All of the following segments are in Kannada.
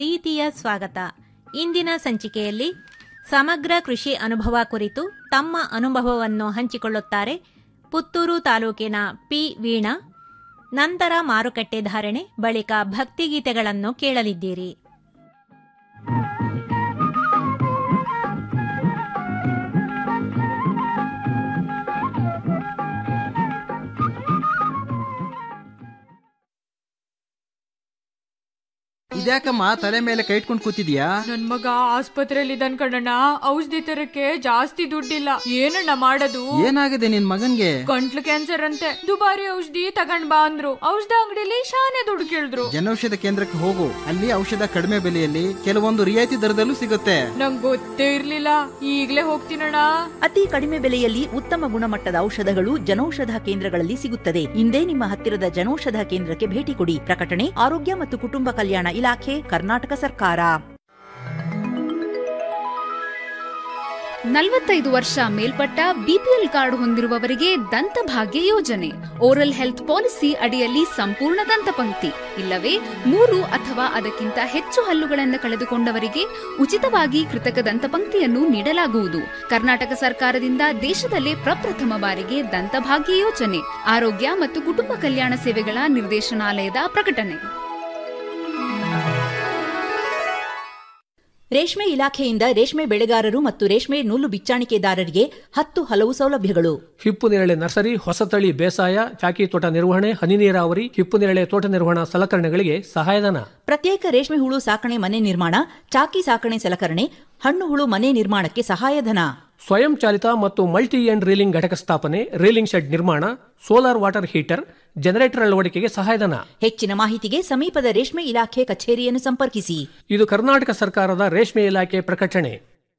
ಪ್ರೀತಿಯ ಸ್ವಾಗತ ಇಂದಿನ ಸಂಚಿಕೆಯಲ್ಲಿ ಸಮಗ್ರ ಕೃಷಿ ಅನುಭವ ಕುರಿತು ತಮ್ಮ ಅನುಭವವನ್ನು ಹಂಚಿಕೊಳ್ಳುತ್ತಾರೆ ಪುತ್ತೂರು ತಾಲೂಕಿನ ಪಿ ವೀಣಾ ನಂತರ ಮಾರುಕಟ್ಟೆ ಧಾರಣೆ ಬಳಿಕ ಭಕ್ತಿಗೀತೆಗಳನ್ನು ಕೇಳಲಿದ್ದೀರಿ ಇದ್ಯಾಕಮ್ಮ ತಲೆ ಮೇಲೆ ಕೈ ಇಟ್ಕೊಂಡು ಕೂತಿದ್ಯಾ ನನ್ ಮಗ ಆಸ್ಪತ್ರೆಯಲ್ಲಿ ಇದ್ದಾನ್ ಕಣಣ್ಣ ಔಷಧಿ ತರಕ್ಕೆ ಜಾಸ್ತಿ ದುಡ್ಡಿಲ್ಲ ಏನಣ್ಣ ಮಾಡೋದು ಏನಾಗಿದೆ ನಿನ್ ಮಗನ್ಗೆ ಗಂಟ್ಲು ಕ್ಯಾನ್ಸರ್ ಅಂತೆ ದುಬಾರಿ ಔಷಧಿ ತಗೊಂಡ್ ಬಾ ಅಂದ್ರು ಔಷಧ ಅಂಗಡಿಲಿ ಶಾನೆ ದುಡ್ಡು ಕೇಳಿದ್ರು ಜನೌಷಧ ಕೇಂದ್ರಕ್ಕೆ ಹೋಗು ಅಲ್ಲಿ ಔಷಧ ಕಡಿಮೆ ಬೆಲೆಯಲ್ಲಿ ಕೆಲವೊಂದು ರಿಯಾಯಿತಿ ದರದಲ್ಲೂ ಸಿಗುತ್ತೆ ನಂಗ್ ಗೊತ್ತೇ ಇರ್ಲಿಲ್ಲ ಈಗ್ಲೇ ಹೋಗ್ತೀನಣ್ಣ ಅತಿ ಕಡಿಮೆ ಬೆಲೆಯಲ್ಲಿ ಉತ್ತಮ ಗುಣಮಟ್ಟದ ಔಷಧಗಳು ಜನೌಷಧ ಕೇಂದ್ರಗಳಲ್ಲಿ ಸಿಗುತ್ತದೆ ಇಂದೇ ನಿಮ್ಮ ಹತ್ತಿರದ ಜನೌಷಧ ಕೇಂದ್ರಕ್ಕೆ ಭೇಟಿ ಕೊಡಿ ಪ್ರಕಟಣೆ ಆರೋಗ್ಯ ಮತ್ತು ಕುಟುಂಬ ಕಲ್ಯಾಣ ಇಲಾಖೆ ಕರ್ನಾಟಕ ಸರ್ಕಾರ ನಲವತ್ತೈದು ವರ್ಷ ಮೇಲ್ಪಟ್ಟ ಬಿಪಿಎಲ್ ಕಾರ್ಡ್ ಹೊಂದಿರುವವರಿಗೆ ದಂತಭಾಗ್ಯ ಯೋಜನೆ ಓರಲ್ ಹೆಲ್ತ್ ಪಾಲಿಸಿ ಅಡಿಯಲ್ಲಿ ಸಂಪೂರ್ಣ ದಂತಪಂಕ್ತಿ ಇಲ್ಲವೇ ಮೂರು ಅಥವಾ ಅದಕ್ಕಿಂತ ಹೆಚ್ಚು ಹಲ್ಲುಗಳನ್ನು ಕಳೆದುಕೊಂಡವರಿಗೆ ಉಚಿತವಾಗಿ ಕೃತಕ ದಂತಪಂಕ್ತಿಯನ್ನು ನೀಡಲಾಗುವುದು ಕರ್ನಾಟಕ ಸರ್ಕಾರದಿಂದ ದೇಶದಲ್ಲೇ ಪ್ರಪ್ರಥಮ ಬಾರಿಗೆ ದಂತಭಾಗ್ಯ ಯೋಜನೆ ಆರೋಗ್ಯ ಮತ್ತು ಕುಟುಂಬ ಕಲ್ಯಾಣ ಸೇವೆಗಳ ನಿರ್ದೇಶನಾಲಯದ ಪ್ರಕಟಣೆ ರೇಷ್ಮೆ ಇಲಾಖೆಯಿಂದ ರೇಷ್ಮೆ ಬೆಳೆಗಾರರು ಮತ್ತು ರೇಷ್ಮೆ ನೂಲು ಬಿಚ್ಚಾಣಿಕೆದಾರರಿಗೆ ಹತ್ತು ಹಲವು ಸೌಲಭ್ಯಗಳು ಹಿಪ್ಪು ನೇರಳೆ ನರ್ಸರಿ ಹೊಸತಳಿ ಬೇಸಾಯ ಚಾಕಿ ತೋಟ ನಿರ್ವಹಣೆ ಹನಿ ನೀರಾವರಿ ಹಿಪ್ಪು ನೇರಳೆ ತೋಟ ನಿರ್ವಹಣಾ ಸಲಕರಣೆಗಳಿಗೆ ಸಹಾಯಧನ ಪ್ರತ್ಯೇಕ ರೇಷ್ಮೆ ಹುಳು ಸಾಕಣೆ ಮನೆ ನಿರ್ಮಾಣ ಚಾಕಿ ಸಾಕಣೆ ಸಲಕರಣೆ ಹಣ್ಣು ಹುಳು ಮನೆ ನಿರ್ಮಾಣಕ್ಕೆ ಸಹಾಯಧನ ಸ್ವಯಂ ಚಾಲಿತ ಮತ್ತು ಮಲ್ಟಿ ಎಂಡ್ ರೀಲಿಂಗ್ ಘಟಕ ಸ್ಥಾಪನೆ ರೀಲಿಂಗ್ ಶೆಡ್ ನಿರ್ಮಾಣ ಸೋಲಾರ್ ವಾಟರ್ ಹೀಟರ್ ಜನರೇಟರ್ ಅಳವಡಿಕೆಗೆ ಸಹಾಯಧನ ಹೆಚ್ಚಿನ ಮಾಹಿತಿಗೆ ಸಮೀಪದ ರೇಷ್ಮೆ ಇಲಾಖೆ ಕಚೇರಿಯನ್ನು ಸಂಪರ್ಕಿಸಿ ಇದು ಕರ್ನಾಟಕ ಸರ್ಕಾರದ ರೇಷ್ಮೆ ಇಲಾಖೆ ಪ್ರಕಟಣೆ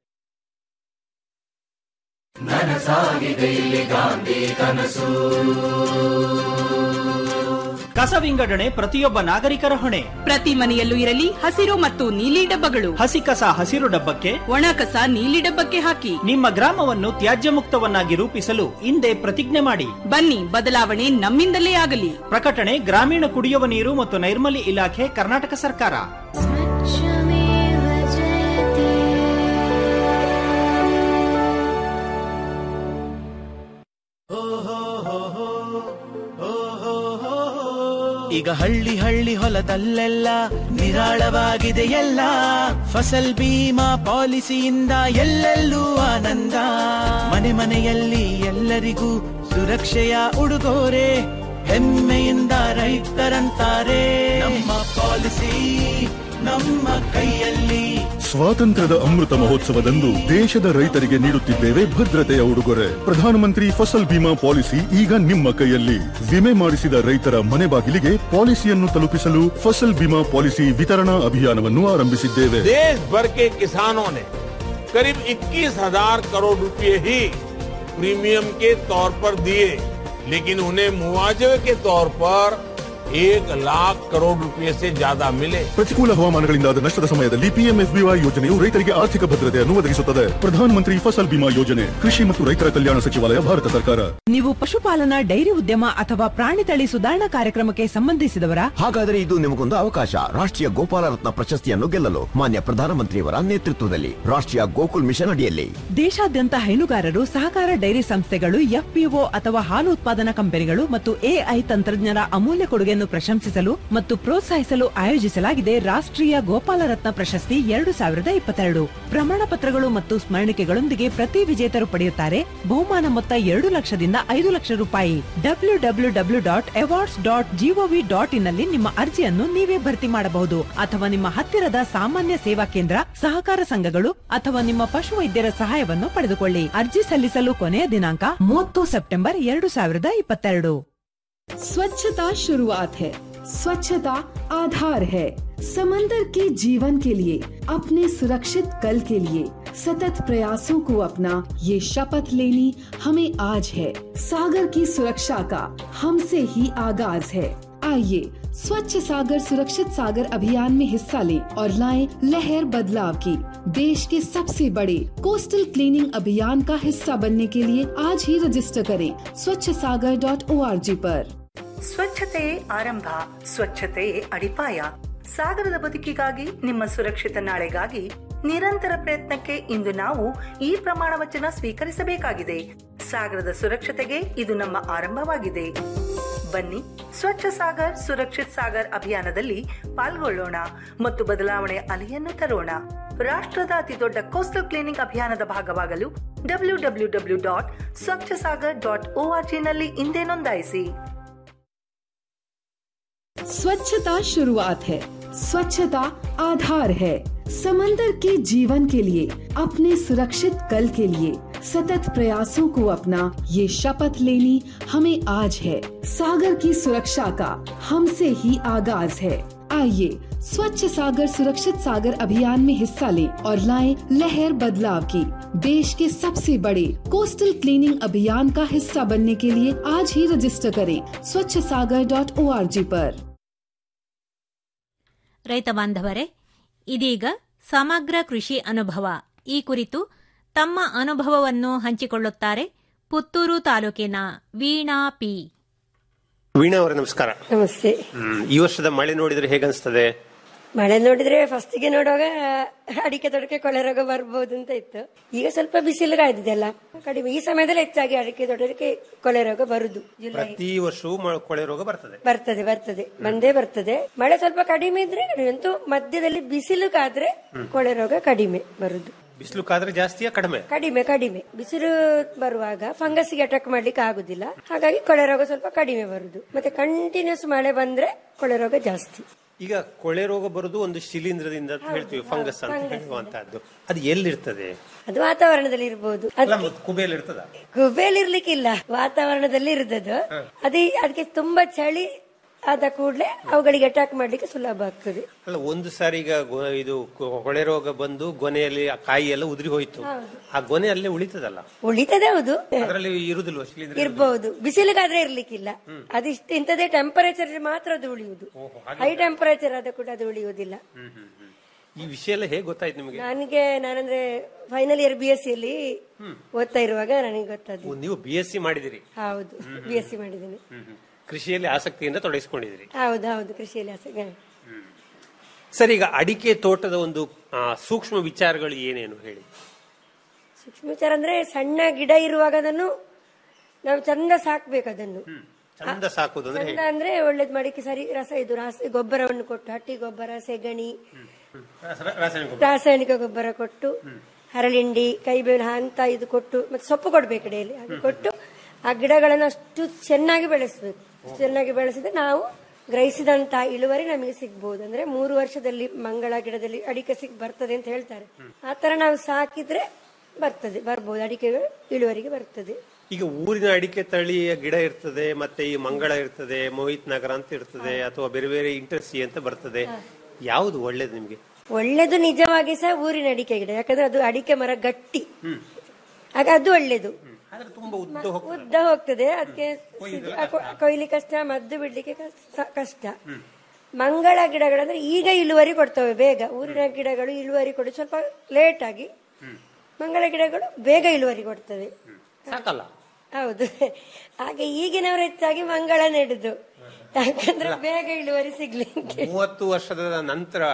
ಕಸ ವಿಂಗಡಣೆ ಪ್ರತಿಯೊಬ್ಬ ನಾಗರಿಕರ ಹೊಣೆ ಪ್ರತಿ ಮನೆಯಲ್ಲೂ ಇರಲಿ ಹಸಿರು ಮತ್ತು ನೀಲಿ ಡಬ್ಬಗಳು ಹಸಿ ಕಸ ಹಸಿರು ಡಬ್ಬಕ್ಕೆ ಒಣ ಕಸ ನೀಲಿ ಡಬ್ಬಕ್ಕೆ ಹಾಕಿ ನಿಮ್ಮ ಗ್ರಾಮವನ್ನು ತ್ಯಾಜ್ಯ ಮುಕ್ತವನ್ನಾಗಿ ರೂಪಿಸಲು ಹಿಂದೆ ಪ್ರತಿಜ್ಞೆ ಮಾಡಿ ಬನ್ನಿ ಬದಲಾವಣೆ ನಮ್ಮಿಂದಲೇ ಆಗಲಿ ಪ್ರಕಟಣೆ ಗ್ರಾಮೀಣ ಕುಡಿಯುವ ನೀರು ಮತ್ತು ನೈರ್ಮಲ್ಯ ಇಲಾಖೆ ಕರ್ನಾಟಕ ಸರ್ಕಾರ ಈಗ ಹಳ್ಳಿ ಹಳ್ಳಿ ಹೊಲದಲ್ಲೆಲ್ಲ ನಿರಾಳವಾಗಿದೆ ಎಲ್ಲ ಫಸಲ್ ಬೀಮಾ ಪಾಲಿಸಿಯಿಂದ ಎಲ್ಲೆಲ್ಲೂ ಆನಂದ ಮನೆ ಮನೆಯಲ್ಲಿ ಎಲ್ಲರಿಗೂ ಸುರಕ್ಷೆಯ ಉಡುಗೊರೆ ಹೆಮ್ಮೆಯಿಂದ ರೈತರಂತಾರೆ ನಮ್ಮ ಪಾಲಿಸಿ ನಮ್ಮ ಕೈಯಲ್ಲಿ ಸ್ವಾತಂತ್ರ್ಯದ ಅಮೃತ ಮಹೋತ್ಸವದಂದು ದೇಶದ ರೈತರಿಗೆ ನೀಡುತ್ತಿದ್ದೇವೆ ಭದ್ರತೆಯ ಉಡುಗೊರೆ ಪ್ರಧಾನಮಂತ್ರಿ ಫಸಲ್ ಬಿಮಾ ಪಾಲಿಸಿ ಈಗ ನಿಮ್ಮ ಕೈಯಲ್ಲಿ ವಿಮೆ ಮಾಡಿಸಿದ ರೈತರ ಮನೆ ಬಾಗಿಲಿಗೆ ಪಾಲಿಸಿಯನ್ನು ತಲುಪಿಸಲು ಫಸಲ್ ಬಿಮಾ ಪಾಲಿಸಿ ವಿತರಣಾ ಅಭಿಯಾನವನ್ನು ಆರಂಭಿಸಿದ್ದೇವೆ देश भर के किसानों ने करीब 21,000 करोड़ रुपए ही प्रीमियम के तौर पर दिए लेकिन उन्हें मुआवजे के तौर पर एक लाख करोड़ रुपए से ज्यादा मिले ಪ್ರತಿಕೂಲ ಹವಾಮಾನಗಳಿಂದಾದ ನಷ್ಟದ ಸಮಯದಲ್ಲಿ ಪಿಎಂಎಫ್ಬಿವೈ ಯೋಜನೆಯು ರೈತರಿಗೆ ಆರ್ಥಿಕ ಭದ್ರತೆಯನ್ನು ಒದಗಿಸುತ್ತದೆ ಪ್ರಧಾನಮಂತ್ರಿ ಫಸಲ್ ಬಿಮಾ ಯೋಜನೆ ಕೃಷಿ ಮತ್ತು ರೈತರ ಕಲ್ಯಾಣ ಸಚಿವಾಲಯ ಭಾರತ ಸರ್ಕಾರ ನೀವು ಪಶುಪಾಲನಾ ಡೈರಿ ಉದ್ಯಮ ಅಥವಾ ಪ್ರಾಣಿ ತಳಿ ಸುಧಾರಣಾ ಕಾರ್ಯಕ್ರಮಕ್ಕೆ ಸಂಬಂಧಿಸಿದವರ ಹಾಗಾದರೆ ಇದು ನಿಮಗೊಂದು ಅವಕಾಶ ರಾಷ್ಟ್ರೀಯ ಗೋಪಾಲ ರತ್ನ ಪ್ರಶಸ್ತಿಯನ್ನು ಗೆಲ್ಲಲು ಮಾನ್ಯ ಪ್ರಧಾನಮಂತ್ರಿಯವರ ನೇತೃತ್ವದಲ್ಲಿ ರಾಷ್ಟ್ರೀಯ ಗೋಕುಲ್ ಮಿಷನ್ ಅಡಿಯಲ್ಲಿ ದೇಶಾದ್ಯಂತ ಹೈನುಗಾರರು ಸಹಕಾರ ಡೈರಿ ಸಂಸ್ಥೆಗಳು ಎಫ್ಪಿಒ ಅಥವಾ ಹಾಲು ಉತ್ಪಾದನಾ ಕಂಪನಿಗಳು ಮತ್ತು ಎಐ ತಂತ್ರಜ್ಞರ ಅಮೂಲ್ಯ ಕೊಡುಗೆಯನ್ನು ಪ್ರಶಂಸಿಸಲು ಮತ್ತು ಪ್ರೋತ್ಸಾಹಿಸಲು ಆಯೋಜಿಸಲಾಗಿದೆ ರಾಷ್ಟ್ರೀಯ ಗೋಪಾಲ ರತ್ನ ಪ್ರಶಸ್ತಿ ಎರಡು ಸಾವಿರದ ಇಪ್ಪತ್ತೆರಡು ಪ್ರಮಾಣ ಪತ್ರಗಳು ಮತ್ತು ಸ್ಮರಣಿಕೆಗಳೊಂದಿಗೆ ಪ್ರತಿ ವಿಜೇತರು ಪಡೆಯುತ್ತಾರೆ ಬಹುಮಾನ ಮೊತ್ತ ಎರಡು ಲಕ್ಷದಿಂದ ಐದು ಲಕ್ಷ ರೂಪಾಯಿ W W W dot awards dot G O V dot ಇನ್ನಲ್ಲಿ ನಿಮ್ಮ ಅರ್ಜಿಯನ್ನು ನೀವೇ ಭರ್ತಿ ಮಾಡಬಹುದು ಅಥವಾ ನಿಮ್ಮ ಹತ್ತಿರದ ಸಾಮಾನ್ಯ ಸೇವಾ ಕೇಂದ್ರ ಸಹಕಾರ ಸಂಘಗಳು ಅಥವಾ ನಿಮ್ಮ ಪಶು ವೈದ್ಯರ ಸಹಾಯವನ್ನು ಪಡೆದುಕೊಳ್ಳಿ ಅರ್ಜಿ ಸಲ್ಲಿಸಲು ಕೊನೆಯ ದಿನಾಂಕ ಮೂವತ್ತು ಸೆಪ್ಟೆಂಬರ್ ಎರಡು ಸಾವಿರದ ಇಪ್ಪತ್ತೆರಡು स्वच्छता शुरुआत है स्वच्छता आधार है समंदर के जीवन के लिए अपने सुरक्षित कल के लिए सतत प्रयासों को अपना ये शपथ लेनी हमें आज है सागर की सुरक्षा का हमसे ही आगाज है आइए स्वच्छ सागर सुरक्षित सागर अभियान में हिस्सा लें और लाएं लहर बदलाव की देश के सबसे बड़े कोस्टल क्लीनिंग अभियान का हिस्सा बनने के लिए आज ही रजिस्टर करें स्वच्छ सागर डॉट ओ आर जी पर ಸ್ವಚ್ಛತೆ ಆರಂಭ ಸ್ವಚ್ಛತೆ ಅಡಿಪಾಯ ಸಾಗರದ ಬದುಕಿಗಾಗಿ ನಿಮ್ಮ ಸುರಕ್ಷಿತ ನಾಳೆಗಾಗಿ ನಿರಂತರ ಪ್ರಯತ್ನಕ್ಕೆ ಇಂದು ನಾವು ಈ ಪ್ರಮಾಣ ವಚನ ಸ್ವೀಕರಿಸಬೇಕಾಗಿದೆ ಸಾಗರದ ಸುರಕ್ಷತೆಗೆ ಇದು ನಮ್ಮ ಆರಂಭವಾಗಿದೆ ಬನ್ನಿ ಸ್ವಚ್ಛ ಸಾಗರ್ ಸುರಕ್ಷಿತ್ ಸಾಗರ್ ಅಭಿಯಾನದಲ್ಲಿ ಪಾಲ್ಗೊಳ್ಳೋಣ ಮತ್ತು ಬದಲಾವಣೆ ಅಲೆಯನ್ನು ತರೋಣ ರಾಷ್ಟ್ರದ ಅತಿ ದೊಡ್ಡ ಕೋಸ್ಟಲ್ ಕ್ಲೀನಿಂಗ್ ಅಭಿಯಾನದ ಭಾಗವಾಗಲು W W W dot Swachh Sagar dot ನಲ್ಲಿ ಹಿಂದೆ ನೋಂದಾಯಿಸಿ स्वच्छता शुरुआत है स्वच्छता आधार है समंदर के जीवन के लिए अपने सुरक्षित कल के लिए सतत प्रयासों को अपना ये शपथ लेनी हमें आज है सागर की सुरक्षा का हमसे ही आगाज है आइए स्वच्छ सागर सुरक्षित सागर अभियान में हिस्सा लें और लाएं लहर बदलाव की देश के सबसे बड़े कोस्टल क्लीनिंग अभियान का हिस्सा बनने के लिए आज ही रजिस्टर करें स्वच्छ सागर डॉट ओ आर जी पर ರೈತ ಬಾಂಧವರೇ ಇದೀಗ ಸಮಗ್ರ ಕೃಷಿ ಅನುಭವ ಈ ಕುರಿತು ತಮ್ಮ ಅನುಭವವನ್ನು ಹಂಚಿಕೊಳ್ಳುತ್ತಾರೆ ಪುತ್ತೂರು ತಾಲೂಕಿನ ವೀಣಾ ಪಿ ವೀಣಾ ಅವರೇ ನಮಸ್ಕಾರ ನಮಸ್ತೆ ಹ್ಮ್, ಈ ವರ್ಷದ ಮಳೆ ನೋಡಿದ್ರೆ ಹೇಗನ್ಸ್ತದೆ ಮಳೆ ನೋಡಿದ್ರೆ ಫಸ್ಟಿಗೆ ನೋಡುವಾಗ ಅಡಿಕೆ ತೋಟಕ್ಕೆ ಕೊಳೆ ರೋಗ ಬರ್ಬೋದು ಅಂತ ಇತ್ತು ಈಗ ಸ್ವಲ್ಪ ಬಿಸಿಲು ಕಾಯ್ದಿದೆಲ್ಲ ಕಡಿಮೆ ಈ ಸಮಯದಲ್ಲಿ ಹೆಚ್ಚಾಗಿ ಅಡಿಕೆ ತೋಟಕ್ಕೆ ಕೊಳೆ ರೋಗ ಬರುದು ಜುಲೈ ಪ್ರತಿ ವರ್ಷವೂ ಮ- ಕೊಳೆ ರೋಗ ಬರ್ತದೆ ಬರ್ತದೆ ಬರ್ತದೆ ಬಂದೇ ಬರ್ತದೆ ಮಳೆ ಸ್ವಲ್ಪ ಕಡಿಮೆ ಇದ್ರೆ ಕಡಿಮೆ ಅಂತೂ ಮಧ್ಯದಲ್ಲಿ ಬಿಸಿಲು ಕಾದ್ರೆ ಕೊಳೆ ರೋಗ ಕಡಿಮೆ ಬರುದು ಬಿಸಿಲು ಕಾದ್ರೆ ಜಾಸ್ತಿಯಾ ಕಡಿಮೆ ಕಡಿಮೆ ಕಡಿಮೆ ಬಿಸಿಲು ಬರುವಾಗ ಫಂಗಸ್ಗೆ ಅಟ್ಯಾಕ್ ಮಾಡ್ಲಿಕ್ಕೆ ಆಗುದಿಲ್ಲ ಹಾಗಾಗಿ ಕೊಳೆ ರೋಗ ಸ್ವಲ್ಪ ಕಡಿಮೆ ಬರುದು ಮತ್ತೆ ಕಂಟಿನ್ಯೂಸ್ ಮಳೆ ಬಂದ್ರೆ ಕೊಳೆ ರೋಗ ಜಾಸ್ತಿ ಈಗ ಕೊಳೆ ರೋಗ ಬರುದು ಒಂದು ಶಿಲೀಂಧ್ರದಿಂದ ಅಂತ ಹೇಳ್ತೀವಿ ಫಂಗಸ್ ಅಂತ ಹೇಳುವಂತಹದ್ದು ಅದು ಎಲ್ಲಿರ್ತದೆ ಅದು ವಾತಾವರಣದಲ್ಲಿ ಇರ್ಬೋದು ಅಲ್ಲ, ಮತ್ತೆ ಕುಬೇಲ್ ಇರ್ತದ ಗುಬೆಲ್ ಇರ್ಲಿಕ್ಕಿಲ್ಲ ವಾತಾವರಣದಲ್ಲಿ ಇರುದದು ಅದೇ ಅದಕ್ಕೆ ತುಂಬಾ ಚಳಿ ಆದ ಕೂಡಲೇ ಅವುಗಳಿಗೆ ಅಟ್ಯಾಕ್ ಮಾಡ್ಲಿಕ್ಕೆ ಸುಲಭ ಆಗ್ತದೆ ಅಲ್ಲ ಒಂದು ಸಾರಿ ಈಗ ಗೊ- ಇದು ಕೊ- ಕೊಳೆ ರೋಗ ಬಂದು ಗೊನೆಯಲ್ಲಿ ಆ ಕಾಯಿ ಎಲ್ಲ ಉದುರಿ ಹೋಯ್ತು ಹೌದು. ಆ ಗೊನೆ ಅಲ್ಲೇ ಉಳಿತದಲ್ಲ ಉಳಿತದೆ ಹೌದು ಅದರಲ್ಲಿ ಇರುದಿಲ್ವಾ ಶಿಲೀಂಧ್ರ ಇರ್ಬಹುದು ಬಿಸಿಲಿಗಾದ್ರೆ ಇರ್ಲಿಕ್ಕಿಲ್ಲ ಅದಿಷ್ಟು ಇಂಥದೇ ಟೆಂಪರೇಚರ್ ಮಾತ್ರ ಅದು ಉಳಿಯುವುದು ಹೈ ಟೆಂಪರೇಚರ್ ಆದ ಕೂಡ ಅದು ಉಳಿಯುವುದಿಲ್ಲ ಹ್ಮ್, ಹ್ಮ್, ಹ್ಮ್. ಈ ವಿಷಯ ಎಲ್ಲ ಹೇಗೆ ಗೊತ್ತಾಯ್ತು ನಿಮಗೆ ನನಗೆ ನಾನಂದ್ರೆ ಫೈನಲ್ ಇಯರ್ ಬಿ ಎಸ್ ಸಿಯಲ್ಲಿ ಓದ್ತಾ ಇರುವಾಗ ನನಗೆ ಗೊತ್ತಾದ್ದು ಓ, ನೀವು ಬಿ ಎಸ್ ಸಿ ಮಾಡಿದಿರಿ ಹೌದು ಬಿ ಎಸ್ ಸಿ ಮಾಡಿದ್ದೀನಿ ಹ್ಮ್, ಹ್ಮ್. ಕೃಷಿಯಲ್ಲಿ ಆಸಕ್ತಿಯಿಂದ ತೊಡಗಿಸಿಕೊಂಡಿದ್ದೀರಿ ಹೌದು ಹೌದು ಕೃಷಿಯಲ್ಲಿ ಆಸಕ್ತಿ ಸರ್ ಈಗ ಅಡಿಕೆ ತೋಟದ ಒಂದು ಆ, ಸೂಕ್ಷ್ಮ ವಿಚಾರಗಳು ಏನೇನು ಹೇಳಿ ಸೂಕ್ಷ್ಮ ವಿಚಾರ ಅಂದ್ರೆ ಸಣ್ಣ ಗಿಡ ಇರುವಾಗ ಅದನ್ನು ನಾವು ಚಂದ ಸಾಕ್ಬೇಕು ಅದನ್ನು ಚಂದ ಸಾಕುದು ಅಂದ್ರೆ ಚಂದ ಹೇಗೆ ಅಂದ್ರೆ ಒಳ್ಳೇದ್ ಮಾಡಿಕ್ಕೆ ಸರಿ ರಸ ಇದು ರಾಸ ಗೊಬ್ಬರವನ್ನು ಕೊಟ್ಟು ಹಟ್ಟಿ ಗೊಬ್ಬರ ಸೆಗಣಿ ರಾಸ- ರಾಸಾಯನಿಕ ಗೊಬ್ಬರ. ರಾಸಾಯನಿಕ ಗೊಬ್ಬರ ಕೊಟ್ಟು ಹರಳಿಂಡಿ ಕೈಬೇವಿನ ಅಂತ ಇದು ಕೊಟ್ಟು ಮತ್ತೆ ಸೊಪ್ಪು ಕೊಡ್ಬೇಕು ಡೈಲಿ ಅದು ಕೊಟ್ಟು ಆ ಗಿಡಗಳನ್ನು ಅಷ್ಟು ಚೆನ್ನಾಗಿ ಬೆಳೆಸಬೇಕು ಚೆನ್ನಾಗಿ ಬೆಳೆಸಿದ್ರೆ ನಾವು ಗ್ರಹಿಸಿದಂತ ಇಳುವರಿ ನಮಗೆ ಸಿಗ್ಬಹುದು ಅಂದ್ರೆ ಮೂರು ವರ್ಷದಲ್ಲಿ ಮಂಗಳ ಗಿಡದಲ್ಲಿ ಅಡಿಕೆ ಸಿಗ್ ಬರ್ತದೆ ಅಂತ ಹೇಳ್ತಾರೆ ಆ ತರ ನಾವು ಸಾಕಿದ್ರೆ ಬರ್ತದೆ ಬರ್ಬೋದು ಅಡಿಕೆ ಇಳುವರಿಗೆ ಬರ್ತದೆ ಈಗ ಊರಿನ ಅಡಿಕೆ ತಳಿಯ ಗಿಡ ಇರ್ತದೆ ಮತ್ತೆ ಈ ಮಂಗಳ ಇರ್ತದೆ ಮೋಹಿತ್ ನಗರ ಅಂತ ಇರ್ತದೆ ಅಥವಾ ಬೇರೆ ಬೇರೆ ಇಂಟರ್ಸಿ ಅಂತ ಬರ್ತದೆ ಯಾವುದು ಒಳ್ಳೇದು ನಿಮ್ಗೆ ಒಳ್ಳೇದು ನಿಜವಾಗಿ ಸಹ ಊರಿನ ಅಡಿಕೆ ಗಿಡ ಯಾಕಂದ್ರೆ ಅದು ಅಡಿಕೆ ಮರ ಗಟ್ಟಿ ಆಗ ಅದು ಒಳ್ಳೇದು ಆದ್ರೆ ತುಂಬಾ ಉದ್ದ ಹೋಗ್ತದೆ ಉದ್ದ ಹೋಗ್ತದೆ ಅದಕ್ಕೆ ಕೊಯ್ಲಿ ಕಷ್ಟ ಮದ್ದು ಬಿಡ್ಲಿಕ್ಕೆ ಕಷ್ಟ- ಕಷ್ಟ ಮಂಗಳ ಗಿಡಗಳಂದ್ರೆ ಈಗ ಇಳುವರಿ ಕೊಡ್ತವೆ ಬೇಗ ಊರಿನ ಗಿಡಗಳು ಇಳುವರಿ ಕೊಡಿ ಸ್ವಲ್ಪ ಲೇಟ್ ಆಗಿ ಮಂಗಳ ಗಿಡಗಳು ಬೇಗ ಇಳುವರಿ ಕೊಡ್ತವೆ ಸಾಕಲ್ಲ ಹೌದು ಹಾಗೆ ಈಗಿನವರು ಹೆಚ್ಚಾಗಿ ಮಂಗಳ ನೆಡುದು ಯಾಕಂದ್ರೆ ಬೇಗ ಇಳುವರಿ ಸಿಗ್ಲಿಕ್ಕೆ ಮೂವತ್ತು ವರ್ಷದ ನಂತರ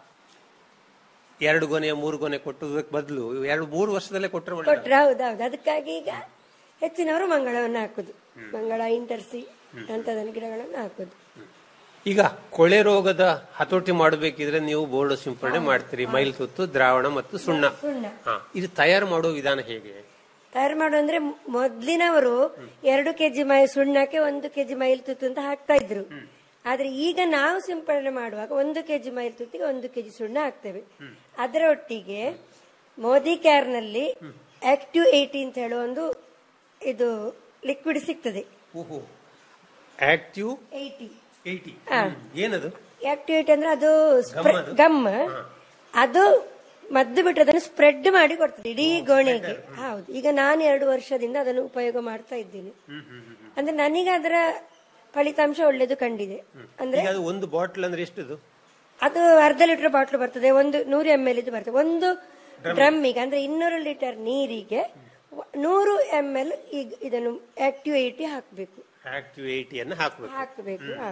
ಎರಡು ಗೊನೆ ಮೂರು ಗೊನೆ ಕೊಟ್ಟುದಕ್ಕೆ ಬದಲು ಎರಡು ಮೂರು ವರ್ಷದಲ್ಲೇ ಕೊಟ್ಟರೆ ಒಳ್ಳೆ ಕೊಟ್ರೆ ಹೌದೌದು ಅದಕ್ಕಾಗಿ ಈಗ ಹೆಚ್ಚಿನವರು ಮಂಗಳವನ್ನು ಹಾಕುದು ಮಂಗಳ ಇಂಟರ್ಸಿ ಅಂತದ ಗಿಡಗಳನ್ನು ಹಾಕುದು ಈಗ ಕೊಳೆ ರೋಗದ ಹತೋಟಿ ಮಾಡಬೇಕಿದ್ರೆ ನೀವು ಬೋರ್ಡು ಸಿಂಪಡಣೆ ಮಾಡ್ತೀರಿ ಮೈಲ್ ತುತ್ತು ದ್ರಾವಣ ಮತ್ತು ಸುಣ್ಣ ಸುಣ್ಣ ಹಾ ಇದು ತಯಾರು ಮಾಡುವ ವಿಧಾನ ಹೇಗೆ ತಯಾರು ಮಾಡು ಅಂದ್ರೆ ಮೊದ್ಲಿನವರು ಎರಡು ಕೆಜಿ ಮೈ ಸುಣ್ಣಕ್ಕೆ ಒಂದು ಕೆಜಿ ಮೈಲ್ ತುತ್ತು ಅಂತ ಹಾಕ್ತಾ ಇದ್ರು ಆದ್ರೆ ಈಗ ನಾವು ಸಿಂಪಡಣೆ ಮಾಡುವಾಗ ಒಂದು ಕೆಜಿ ಮೈಲ್ ತುತ್ತಿಗೆ ಒಂದು ಕೆಜಿ ಸುಣ್ಣ ಹಾಕ್ತೇವೆ ಅದರ ಒಟ್ಟಿಗೆ ಮೋದಿ ಕ್ಯಾರ್ ನಲ್ಲಿ ಆಕ್ಟಿವ್ ಏಟಿ ಅಂತ ಹೇಳುವ ಒಂದು ಇದು ಲಿಕ್ವಿಡ್ ಸಿಗ್ತದೆ ಓಹೋ ಆಕ್ಟಿವ್ ಏಟಿ ಏಟಿ ಹಾ. ಏನದು ಆಕ್ಟಿವ್ ಏಟಿ ಅಂದ್ರೆ ಅದು ಗಮ್ ಅದು? ಗಮ್ ಅದು ಮದ್ದು ಬಿಟ್ಟು ಅದನ್ನು ಸ್ಪ್ರೆಡ್ ಮಾಡಿ ಕೊಡ್ತದೆ ಇಡೀ ಗೋಣೆಗೆ ಹೌದು ಈಗ ನಾನು ಎರಡು ವರ್ಷದಿಂದ ಅದನ್ನು ಉಪಯೋಗ ಮಾಡ್ತಾ ಇದ್ದೀನಿ ಅಂದ್ರೆ ನನಗೆ ಅದರ ಫಲಿತಾಂಶ ಒಳ್ಳೇದು ಕಂಡಿದೆ ಅಂದ್ರೆ ಈಗ ಅದು ಒಂದು ಬಾಟಲ್ ಅಂದ್ರೆ ಎಷ್ಟದು ಅದು ಅರ್ಧ ಲೀಟರ್ ಬಾಟ್ಲು ಬರ್ತದೆ ಒಂದು ನೂರು ಎಂ ಎಲ್ ಇದು ಬರ್ತದೆ ಒಂದು ಡ್ರಮ್ಮಿಗೆ ಅಂದ್ರೆ ಇನ್ನೂರು ಲೀಟರ್ ನೀರಿಗೆ ವ- ನೂರು ಎಂ ಎಲ್ ಈಗ ಇದನ್ನು ಆಕ್ಟಿವ್ ಏಟಿ ಹಾಕಬೇಕು ಆಕ್ಟಿವ್ ಏಟಿಯನ್ನು ಹಾಕಬೇಕು ಹಾಕಬೇಕು ಹಾ.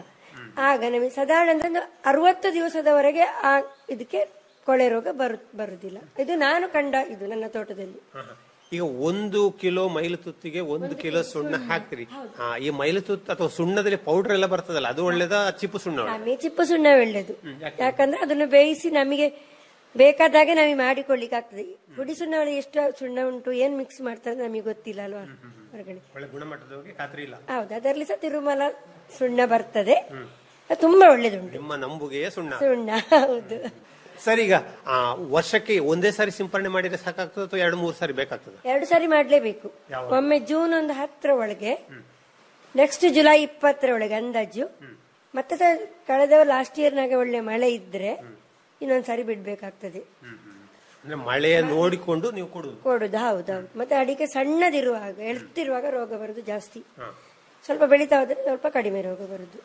ಆಗ ನಮಗೆ ಸಾಧಾರಣ ಅಂದ್ರೆ ಒಂದು ಅರವತ್ತು ದಿವಸದವರೆಗೆ ಆ ಇದಕ್ಕೆ ಕೊಳೆ ರೋಗ ಬರು ಬರುದಿಲ್ಲ ಇದು ನಾನು ಕಂಡ ಇದು ನನ್ನ ತೋಟದಲ್ಲಿ ಈಗ ಒಂದು ಕಿಲೋ ಮೈಲು ತುತ್ತಿಗೆ ಒಂದು ಕಿಲೋ ಸುಣ್ಣ ಹಾಕ್ತಿರಿ ಹಾ, ಈ ಮೈಲು ತುತ್ತು ಅಥವಾ ಸುಣ್ಣದಲ್ಲಿ ಪೌಡರ್ ಎಲ್ಲ ಬರ್ತದಲ್ಲ ಅದು ಒಳ್ಳೇದ ಚಿಪ್ಪು ಸುಣ್ಣ ಒಳ್ಳೆದಾ? ನಮಗೆ ಚಿಪ್ಪು ಸುಣ್ಣ ಒಳ್ಳೇದು ಯಾಕಂದ್ರೆ ಅದನ್ನು ಬೇಯಿಸಿ ನಮಗೆ ಬೇಕಾದಾಗೆ ನಮಗೆ ಮಾಡಿಕೊಳ್ಳಿಕ್ಕೆ ಆಗ್ತದೆ ಹುಡಿ ಸುಣ್ಣ ಒಳಗೆ ಎಷ್ಟು ಸುಣ್ಣ ಉಂಟು ಏನ್ ಮಿಕ್ಸ್ ಮಾಡ್ತಾರೆ ನಮಗೆ ಗೊತ್ತಿಲ್ಲ ಅಲ್ವಾ ಹೊರಗಡೆ ಒಳ್ಳೆ ಗುಣಮಟ್ಟದ ಬಗ್ಗೆ ಖಾತ್ರಿ ಇಲ್ಲ ಹೌದು ಅದರಲ್ಲಿ ಸಹ ತಿರುಮಲ ಸುಣ್ಣ ಬರ್ತದೆ ಅದು ತುಂಬಾ ಒಳ್ಳೇದುಂಟು ನಿಮ್ಮ ನಂಬುಗೆಯ ಸುಣ್ಣ ಸುಣ್ಣ ಹೌದು ಸರಿ ಈಗ ಆ, ವರ್ಷಕ್ಕೆ ಒಂದೇ ಸಾರಿ ಸಿಂಪರಣೆ ಮಾಡಿದ್ರೆ ಸಾಕಾಗ್ತದೆ ಅಥವಾ ಎರಡು ಮೂರು ಸಾರಿ ಬೇಕಾಗ್ತದೆ ಎರಡು ಸಾರಿ ಮಾಡ್ಲೇಬೇಕು ಒಮ್ಮೆ ಜೂನ್ ಒಂದು ಹತ್ತರ ಒಳಗೆ ನೆಕ್ಸ್ಟ್ ಜುಲೈ ಇಪ್ಪತ್ತರ ಒಳಗೆ ಅಂದಾಜು ಮತ್ತೆ ಸಹ ಕಳೆದ ಲಾಸ್ಟ್ ಇಯರ್ನಾಗ ಒಳ್ಳೆ ಮಳೆ ಇದ್ರೆ ಇನ್ನೊಂದ್ ಸಾರಿ ಬಿಡ್ಬೇಕಾಗ್ತದೆ ಅಂದ್ರೆ ಮಳೆಯ ನೋಡಿಕೊಂಡು ನೀವು ಕೊಡುದು ಕೊಡುದು ಹೌದೌದು ಮತ್ತೆ ಅಡಿಕೆ ಸಣ್ಣದಿರುವಾಗ ಎಳ್ತಿರುವಾಗ ರೋಗ ಬರುದು ಜಾಸ್ತಿ ಸ್ವಲ್ಪ ಬೆಳೀತಾ ಹೋದ್ರೆ ಸ್ವಲ್ಪ ಕಡಿಮೆ ರೋಗ ಬರುದು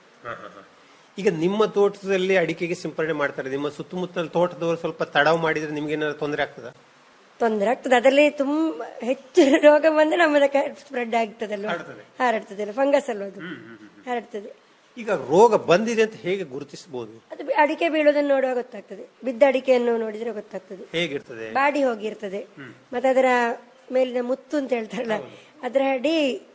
ಈಗ ನಿಮ್ಮ ತೋಟದಲ್ಲಿ ಅಡಿಕೆಗೆ ಸಿಂಪರಣೆ ಮಾಡ್ತಾರೆ ನಿಮ್ಮ ಸುತ್ತಮುತ್ತಲ ತೋಟದವರು ಸ್ವಲ್ಪ ತಡವು ಮಾಡಿದ್ರೆ ನಿಮ್ಗೆ ಏನಾದ್ರು ತೊಂದರೆ ಆಗ್ತದ ತೊಂದರೆ ಆಗ್ತದೆ ಅದರಲ್ಲಿ ತುಂಬಾ ಹೆಚ್ಚು ರೋಗ ಬಂದ್ರೆ ನಮ್ಮದಕ್ಕೆ ಸ್ಪ್ರೆಡ್ ಆಗ್ತದಲ್ವಾ ಹರಡ್ತದಲ್ಲ ಫಂಗಸ್ ಅಲ್ವಾ ಅದು ಹರಡ್ತದೆ ಈಗ ರೋಗ ಬಂದಿದೆ ಅಂತ ಹೇಗೆ ಗುರುತಿಸಬಹುದು ಅದು ಬಿ- ಅಡಿಕೆ ಬೀಳೋದನ್ನು ನೋಡುವಾಗ ಗೊತ್ತಾಗ್ತದೆ ಬಿದ್ದ ಅಡಿಕೆಯನ್ನು ನೋಡಿದ್ರೆ ಗೊತ್ತಾಗ್ತದೆ ಹೇಗಿರ್ತದೆ ಬಾಡಿ ಹೋಗಿರ್ತದೆ ಮತ್ತೆ ಅದರ ಮೇಲಿನ ಮುತ್ತು ಅಂತ ಹೇಳ್ತಾರಲ್ಲ ಅದರ ಅಡಿ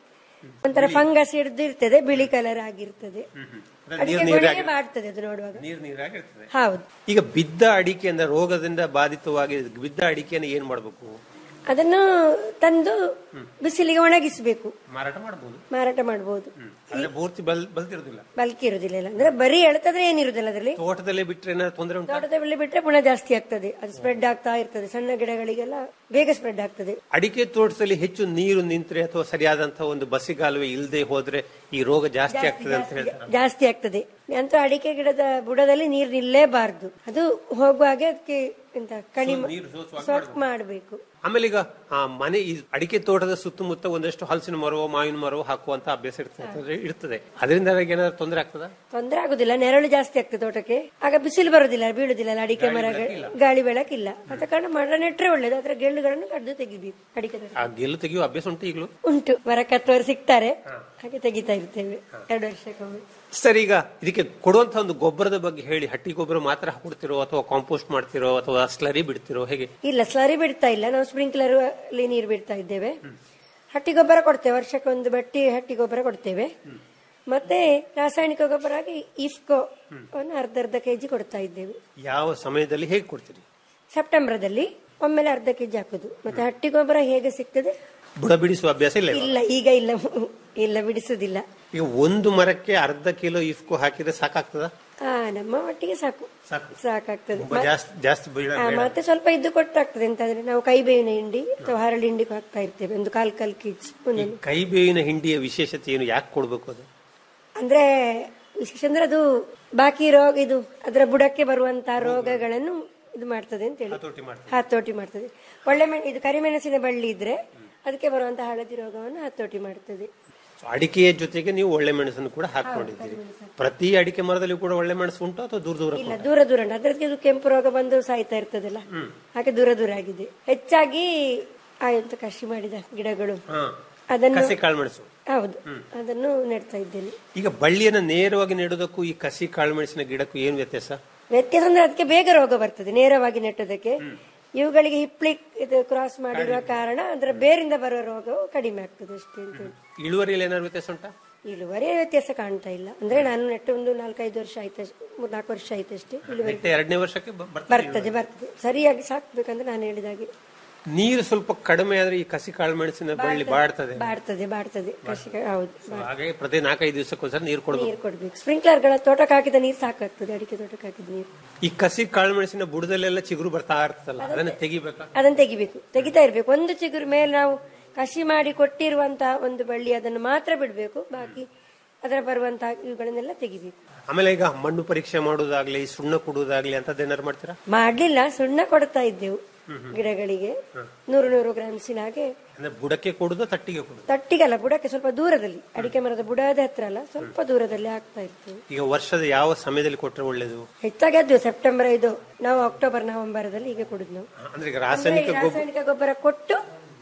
ಒಂಥರ ಫಂಗಸ್ ಹಿಡಿದು ಇರ್ತದೆ ಬಿಳಿ ಕಲರ್ ಆಗಿರ್ತದೆ ಅಡಿಕೆ ನೀರ್ ನೀರಾಗಿ- ಗೊನೆಗೆ ಮಾಡ್ತದೆ ಅದು ನೋಡುವಾಗ ನೀರ್ ನೀರಾಗಿರ್ತದೆ ಹೌದು ಈಗ ಬಿದ್ದ ಅಡಿಕೆಯಿಂದ ರೋಗದಿಂದ ಬಾಧಿತವಾಗಿ ಬಿದ್ದ ಅಡಿಕೆಯನ್ನು ಏನ್ ಮಾಡ್ಬೇಕು ಅದನ್ನು ತಂದು ಬಿಸಿಲಿಗೆ ಒಣಗಿಸಬೇಕು ಮಾರಾಟ ಮಾಡಬಹುದು ಮಾರಾಟ ಮಾಡಬಹುದು ಆದ್ರೆ ಪೂರ್ತಿ ಬಲ್ ಬಲ್ತಿರುದಿಲ್ಲ ಬಲ್ಕಿ ಇರುದಿಲ್ಲ ಇಲ್ಲ. ಅಂದ್ರೆ ಬರೀ ಎಳ್ತದ್ರೆ ಏನಿರುದಿಲ್ಲ ಅದರಲ್ಲಿ ತೋಟದಲ್ಲೇ ಬಿಟ್ರೆ ಏನಾದ್ರು ತೊಂದರೆ ಉಂಟಾ ತೋಟದ ಬೆಳೆ ಬಿಟ್ರೆ ಪುನಃ ಜಾಸ್ತಿ ಆಗ್ತದೆ ಅದು ಸ್ಪ್ರೆಡ್ ಆಗ್ತಾ ಇರ್ತದೆ ಸಣ್ಣ ಗಿಡಗಳಿಗೆಲ್ಲ ಬೇಗ ಸ್ಪ್ರೆಡ್ ಆಗ್ತದೆ ಅಡಿಕೆ ತೋಟದಲ್ಲಿ ಹೆಚ್ಚು ನೀರು ನಿಂತ್ರೆ ಅಥವಾ ಸರಿಯಾದಂತಹ ಒಂದು ಬಸಿಗಾಲುವೆ ಇಲ್ಲದೆ ಹೋದ್ರೆ ಈ ರೋಗ ಜಾಸ್ತಿ ಆಗ್ತದೆ ಅಂತ ಹೇಳ್ತಾರೆ ಜಾಸ್ತಿ ಆಗ್ತದೆ ಅಂತೂ ಅಡಿಕೆ ಗಿಡದ ಬುಡದಲ್ಲಿ ನೀರು ನಿಲ್ಲೇಬಾರ್ದು ಅದು ಹೋಗುವಾಗೆ ಅದಕ್ಕೆ ಎಂತ ಕಡಿಮೆ ನೀರು ಸೋಸುವಾಗ ಸ್ವಲ್ಪ ಮಾಡಬೇಕು ಆಮೇಲೆ ಈಗ ಆ ಮನೆ ಈ ಅಡಿಕೆ ತೋಟದ ಸುತ್ತಮುತ್ತ ಒಂದಷ್ಟು ಹಲಸಿನ ಮರವೋ ಮಾವಿನ ಮರವೋ ಹಾಕುವಂತ ಅಭ್ಯಾಸ ಇರ್ತದೆ ಇರ್ತದೆ ಅದರಿಂದ ಏನಾದ್ರು ತೊಂದರೆ ಆಗ್ತದ ತೊಂದರೆ ಆಗುದಿಲ್ಲ ನೆರಳು ಜಾಸ್ತಿ ಆಗ್ತದೆ ತೋಟಕ್ಕೆ ಆಗ ಬಿಸಿಲು ಬರುದಿಲ್ಲ ಬೀಳುದಿಲ್ಲ ಅಲ್ಲ ಅಡಿಕೆ ಮರ ಗಾಳಿ ಬೆಳಕಿಲ್ಲ ಅದ ಕಾರಣ ಮರ ನೆಟ್ರೆ ಒಳ್ಳೇದು ಅದರ ಗೆಳ್ಳುಗಳನ್ನು ಕಡ್ದು ತೆಗಿಬೇಕು ಅಡಿಕೆ ತೋಟ. ಆ ಗೆಲ್ಲು ತೆಗೆಯುವ ಅಭ್ಯಾಸ ಉಂಟು ಈಗಲೂ ಉಂಟು ಮರ ಕತ್ತವರು ಸಿಗ್ತಾರೆ ಹಾಗೆ ತೆಗಿತಾ ಇರ್ತೇವೆ ಎರಡು ವರ್ಷಕ್ಕೊಮ್ಮೆ ಸರಿ ಈಗ ಇದಕ್ಕೆ ಕೊಡುವಂತ ಒಂದು ಗೊಬ್ಬರದ ಬಗ್ಗೆ ಹೇಳಿ ಹಟ್ಟಿ ಗೊಬ್ಬರ ಮಾತ್ರ ಹಾಕೊಡ್ತಿರೋ ಅಥವಾ ಕಾಂಪೋಸ್ಟ್ ಮಾಡ್ತಿರೋ ಅಥವಾ ಸ್ಲರಿ ಬಿಡ್ತಿರೋ ಹೇಗೆ ಇಲ್ಲ ಸ್ಲರಿ ಬಿಡ್ತಾ ಇಲ್ಲ ನಾವು ಸ್ಪ್ರಿಂಕ್ಲರ್ ಅಲ್ಲಿ ನೀರು ಬಿಡ್ತಾ ಇದ್ದೇವೆ ಹಟ್ಟಿ ಗೊಬ್ಬರ ಕೊಡ್ತೇವೆ ವರ್ಷಕ್ಕೆ ಒಂದು ಬಟ್ಟಿ ಹಟ್ಟಿ ಗೊಬ್ಬರ ಕೊಡ್ತೇವೆ ಮತ್ತೆ ರಾಸಾಯನಿಕ ಗೊಬ್ಬರ ಆಗಿ ಇಫ್ಕೋ ಒಂದು ಅರ್ಧ ಅರ್ಧ ಕೆಜಿ ಕೊಡ್ತಾ ಇದ್ದೇವೆ ಯಾವ ಸಮಯದಲ್ಲಿ ಹೇಗೆ ಕೊಡ್ತೀರಿ ಸೆಪ್ಟೆಂಬರ್ದಲ್ಲಿ ಒಮ್ಮೆಲೆ ಅರ್ಧ ಕೆಜಿ ಹಾಕುದು ಮತ್ತೆ ಹಟ್ಟಿ ಗೊಬ್ಬರ ಹೇಗೆ ಸಿಗ್ತದೆ ಬುಡ ಬಿಡಿಸುವ ಅಭ್ಯಾಸ ಇಲ್ಲ ಇವಾಗ? ಇಲ್ಲ ಈಗ ಇಲ್ಲ ಇಲ್ಲ ಬಿಡಿಸುದಿಲ್ಲ ಈಗ ಒಂದು ಮರಕ್ಕೆ ಅರ್ಧ ಕಿಲೋ ಇಫ್ಕೋ ಹಾಕಿದ್ರೆ ಸಾಕಾಗ್ತದ ಆ ನಮ್ಮ ಒಟ್ಟಿಗೆ ಸಾಕು ಸಾಕು ಸಾಕಾಗ್ತದೆ ತುಂಬಾ ಜಾಸ್ತಿ ಜಾಸ್ತಿ ಬೇಡ ಆ, ಬೇಡ. ಮತ್ತೆ ಸ್ವಲ್ಪ ಇದು ಕೊಟ್ಟಾಗ್ತದೆ ಅಂತಂದ್ರೆ ನಾವು ಕೈ ಬೇವಿನ ಹಿಂಡಿ ಅಥವಾ ಹರಳಿ ಹಿಂಡಿ ಹಾಕ್ತಾ ಇರ್ತೇವೆ ಒಂದು ಕಾಲ್ ಕಾಲ್ ಕೆಜಿ ಈ ಒಂದೊಂದು ಕೈಬೇವಿನ ಹಿಂಡಿಯ ವಿಶೇಷತೆ ಏನು ಯಾಕೆ ಕೊಡ್ಬೇಕು ಅದು ಅಂದ್ರೆ ವಿಶೇಷ ಅಂದ್ರೆ ಅದು ಬಾಕಿ ರೋಗ ಇದು ಅದರ ಬುಡಕ್ಕೆ ಬರುವಂತ ರೋಗಗಳನ್ನು ಇದು ಮಾಡ್ತದೆ ಅಂತ ಹೇಳಿ ಹತೋಟಿ ಮಾಡ್ತದೆ ಒಳ್ಳೆ ಮೆಣ್ ಇದು ಕರಿಮೆಣಸಿನ ಬಳ್ಳಿ ಇದ್ರೆ ಅದಕ್ಕೆ ಬರುವಂತ ಹಳದಿ ರೋಗವನ್ನು ಹತೋಟಿ ಮಾಡ್ತದೆ So, ಅಡಿಕೆಯ ಜೊತೆಗೆ ನೀವು ಒಳ್ಳೆ ಮೆಣಸನ್ನು ಕೂಡ ಹಾಕೊಂಡಿದ್ದೀರಿ ಪ್ರತಿ ಅಡಿಕೆ ಮರದಲ್ಲಿ ಕೂಡ ಒಳ್ಳೆ ಮೆಣಸು ಉಂಟು ಅಥವಾ ದೂರ ದೂರ ಇಲ್ಲ ದೂರ ದೂರ ಉಂಟು ಅದಕ್ಕೆ ಇದು ಕೆಂಪು ರೋಗ ಬಂದು ಸಾಯ್ತಾ ಇರ್ತದಲ್ಲ ಹಾಗೆ ದೂರ ದೂರ ಆಗಿದೆ ಹೆಚ್ಚಾಗಿ ಆಯಂತ ಕೃಷಿ ಮಾಡಿದ ಗಿಡಗಳು ಹಾ. ಅದನ್ನು ಕಸಿ ಕಾಳುಮೆಣಸು ಹೌದು ಅದನ್ನು ನೆಡ್ತಾ ಇದ್ದೇನೆ ಈಗ ಬಳ್ಳಿಯನ್ನ ನೇರವಾಗಿ ನೆಡೋದಕ್ಕೂ ಈ ಕಸಿ ಕಾಳುಮೆಣಸಿನ ಗಿಡಕ್ಕೂ ಏನು ವ್ಯತ್ಯಾಸ ವ್ಯತ್ಯಾಸ ಅಂದ್ರೆ ಅದಕ್ಕೆ ಬೇಗ ರೋಗ ಬರ್ತದೆ ನೇರವಾಗಿ ನೆಟ್ಟದಕ್ಕೆ ಇವುಗಳಿಗೆ ಹಿಪ್ಲಿಕ್ ಇದು ಕ್ರಾಸ್ ಮಾಡಿರುವ ಕಾರಣ ಅದರ ಬೇರಿಂದ ಬರುವ ರೋಗವು ಕಡಿಮೆ ಆಗ್ತದೆ ಅಷ್ಟೇ ಅಂತ ಹೇಳಿ. ಇಳುವರಿಯಲ್ಲಿ ಏನಾದ್ರು ವ್ಯತ್ಯಾಸ ಉಂಟಾ ಇಳುವರಿ ವ್ಯತ್ಯಾಸ ಕಾಣ್ತಾ ಇಲ್ಲ ಅಂದ್ರೆ ನಾನು ನೆಟ್ಟು ಒಂದು ನಾಲ್ಕೈದು ವರ್ಷ ಆಯ್ತು ಮೂರ್ ನಾಲ್ಕು ವರ್ಷ ಆಯ್ತು ಅಷ್ಟೇ ಇಳುವರಿ ನೆಟ್ಟ ಎರಡನೇ ವರ್ಷಕ್ಕೆ ಬ- ಬರ್ತದೆ ಬರ್ತದೆ ಬರ್ತದೆ ಸರಿಯಾಗಿ ಸಾಕ್ಬೇಕಂದ್ರೆ ನಾನು ಹೇಳಿದಾಗೆ ನೀರು ಸ್ವಲ್ಪ ಕಡಿಮೆ ಆದ್ರೆ ಈ ಕಸಿ ಕಾಳುಮೆಣಸಿನ ಬಳ್ಳಿ ಬಾಡ್ತದೆ ಬಾಡ್ತದೆ ಬಾಡ್ತದೆ ಕೃಷಿ ಹೌದು So, ಹಾಗಾಗಿ ಪ್ರತಿ ನಾಲ್ಕೈದು ದಿವಸಕ್ಕೊಂದ್ಸಲ ನೀರು ಕೊಡಬೇಕು ನೀರು ಕೊಡ್ಬೇಕು ಸ್ಪ್ರಿಂಕ್ಲರ್ಗಳ ತೋಟಕ್ಕೆ ಹಾಕಿದ ನೀರು ಸಾಕಾಗ್ತದೆ ಅಡಿಕೆ ತೋಟಕ್ಕೆ ಹಾಕಿದ ನೀರು ಈ ಕಸಿ ಕಾಳುಮೆಣಸಿನ ಬುಡದಲ್ಲೆಲ್ಲ ಚಿಗುರು ಬರ್ತಾ ಇರ್ತದಲ್ಲ ಅದನ್ನ ತೆಗಿಬೇಕಾ ಅದನ್ನು ತೆಗಿಬೇಕು ತೆಗಿತಾ ಇರ್ಬೇಕು ಒಂದು ಚಿಗುರು ಮೇಲೆ ನಾವು ಕಸಿ ಮಾಡಿ ಕೊಟ್ಟಿರುವಂತಹ ಒಂದು ಬಳ್ಳಿ ಅದನ್ನು ಮಾತ್ರ ಬಿಡಬೇಕು ಬಾಕಿ ಅದರ ಬರುವಂತಹ ಇವುಗಳನ್ನೆಲ್ಲ ತೆಗಿಬೇಕು ಆಮೇಲೆ ಈಗ ಮಣ್ಣು ಪರೀಕ್ಷೆ ಮಾಡುವುದಾಗ್ಲಿ ಸುಣ್ಣ ಕೊಡುವುದಾಗ್ಲಿ ಅಂತದ್ದೇನಾರು ಮಾಡ್ತೀರಾ ಮಾಡ್ಲಿಲ್ಲ ಸುಣ್ಣ ಕೊಡ್ತಾ ಇದ್ದೆವು ಗಿಡಗಳಿಗೆ ನೂರು ನೂರು ಗ್ರಾಮ್ಸಿನ ಹಾಗೆ ಅಂದ್ರೆ ಬುಡಕ್ಕೆ ಕೊಡುದು ತಟ್ಟಿಗೆ ಕೊಡುದು ತಟ್ಟಿಗಲ್ಲ ಬುಡಕ್ಕೆ ಸ್ವಲ್ಪ ದೂರದಲ್ಲಿ ಅಡಿಕೆ ಮರದ ಬುಡದ ಹತ್ರ ಅಲ್ಲ ಸ್ವಲ್ಪ ದೂರದಲ್ಲಿ ಹಾಕ್ತಾ ಇರ್ತೇವೆ ಈಗ ವರ್ಷದ ಯಾವ ಸಮಯದಲ್ಲಿ ಕೊಟ್ರೆ ಒಳ್ಳೇದು ಹೆಚ್ಚಾಗಿ ಅದು ಸೆಪ್ಟೆಂಬರ್ ಇದು ನಾವು ಅಕ್ಟೋಬರ್ ನವೆಂಬರ್ ದಲ್ಲಿ ಈಗ ಕೊಡುದು ನಾವು ಅಂದ್ರೆ ಈಗ ಅಂದ್ರೆ ರಾಸಾಯನಿಕ ಈ ಗೊಬ್ಬರ ರಾಸಾಯನಿಕ ಗೊಬ್ಬರ ಕೊಟ್ಟು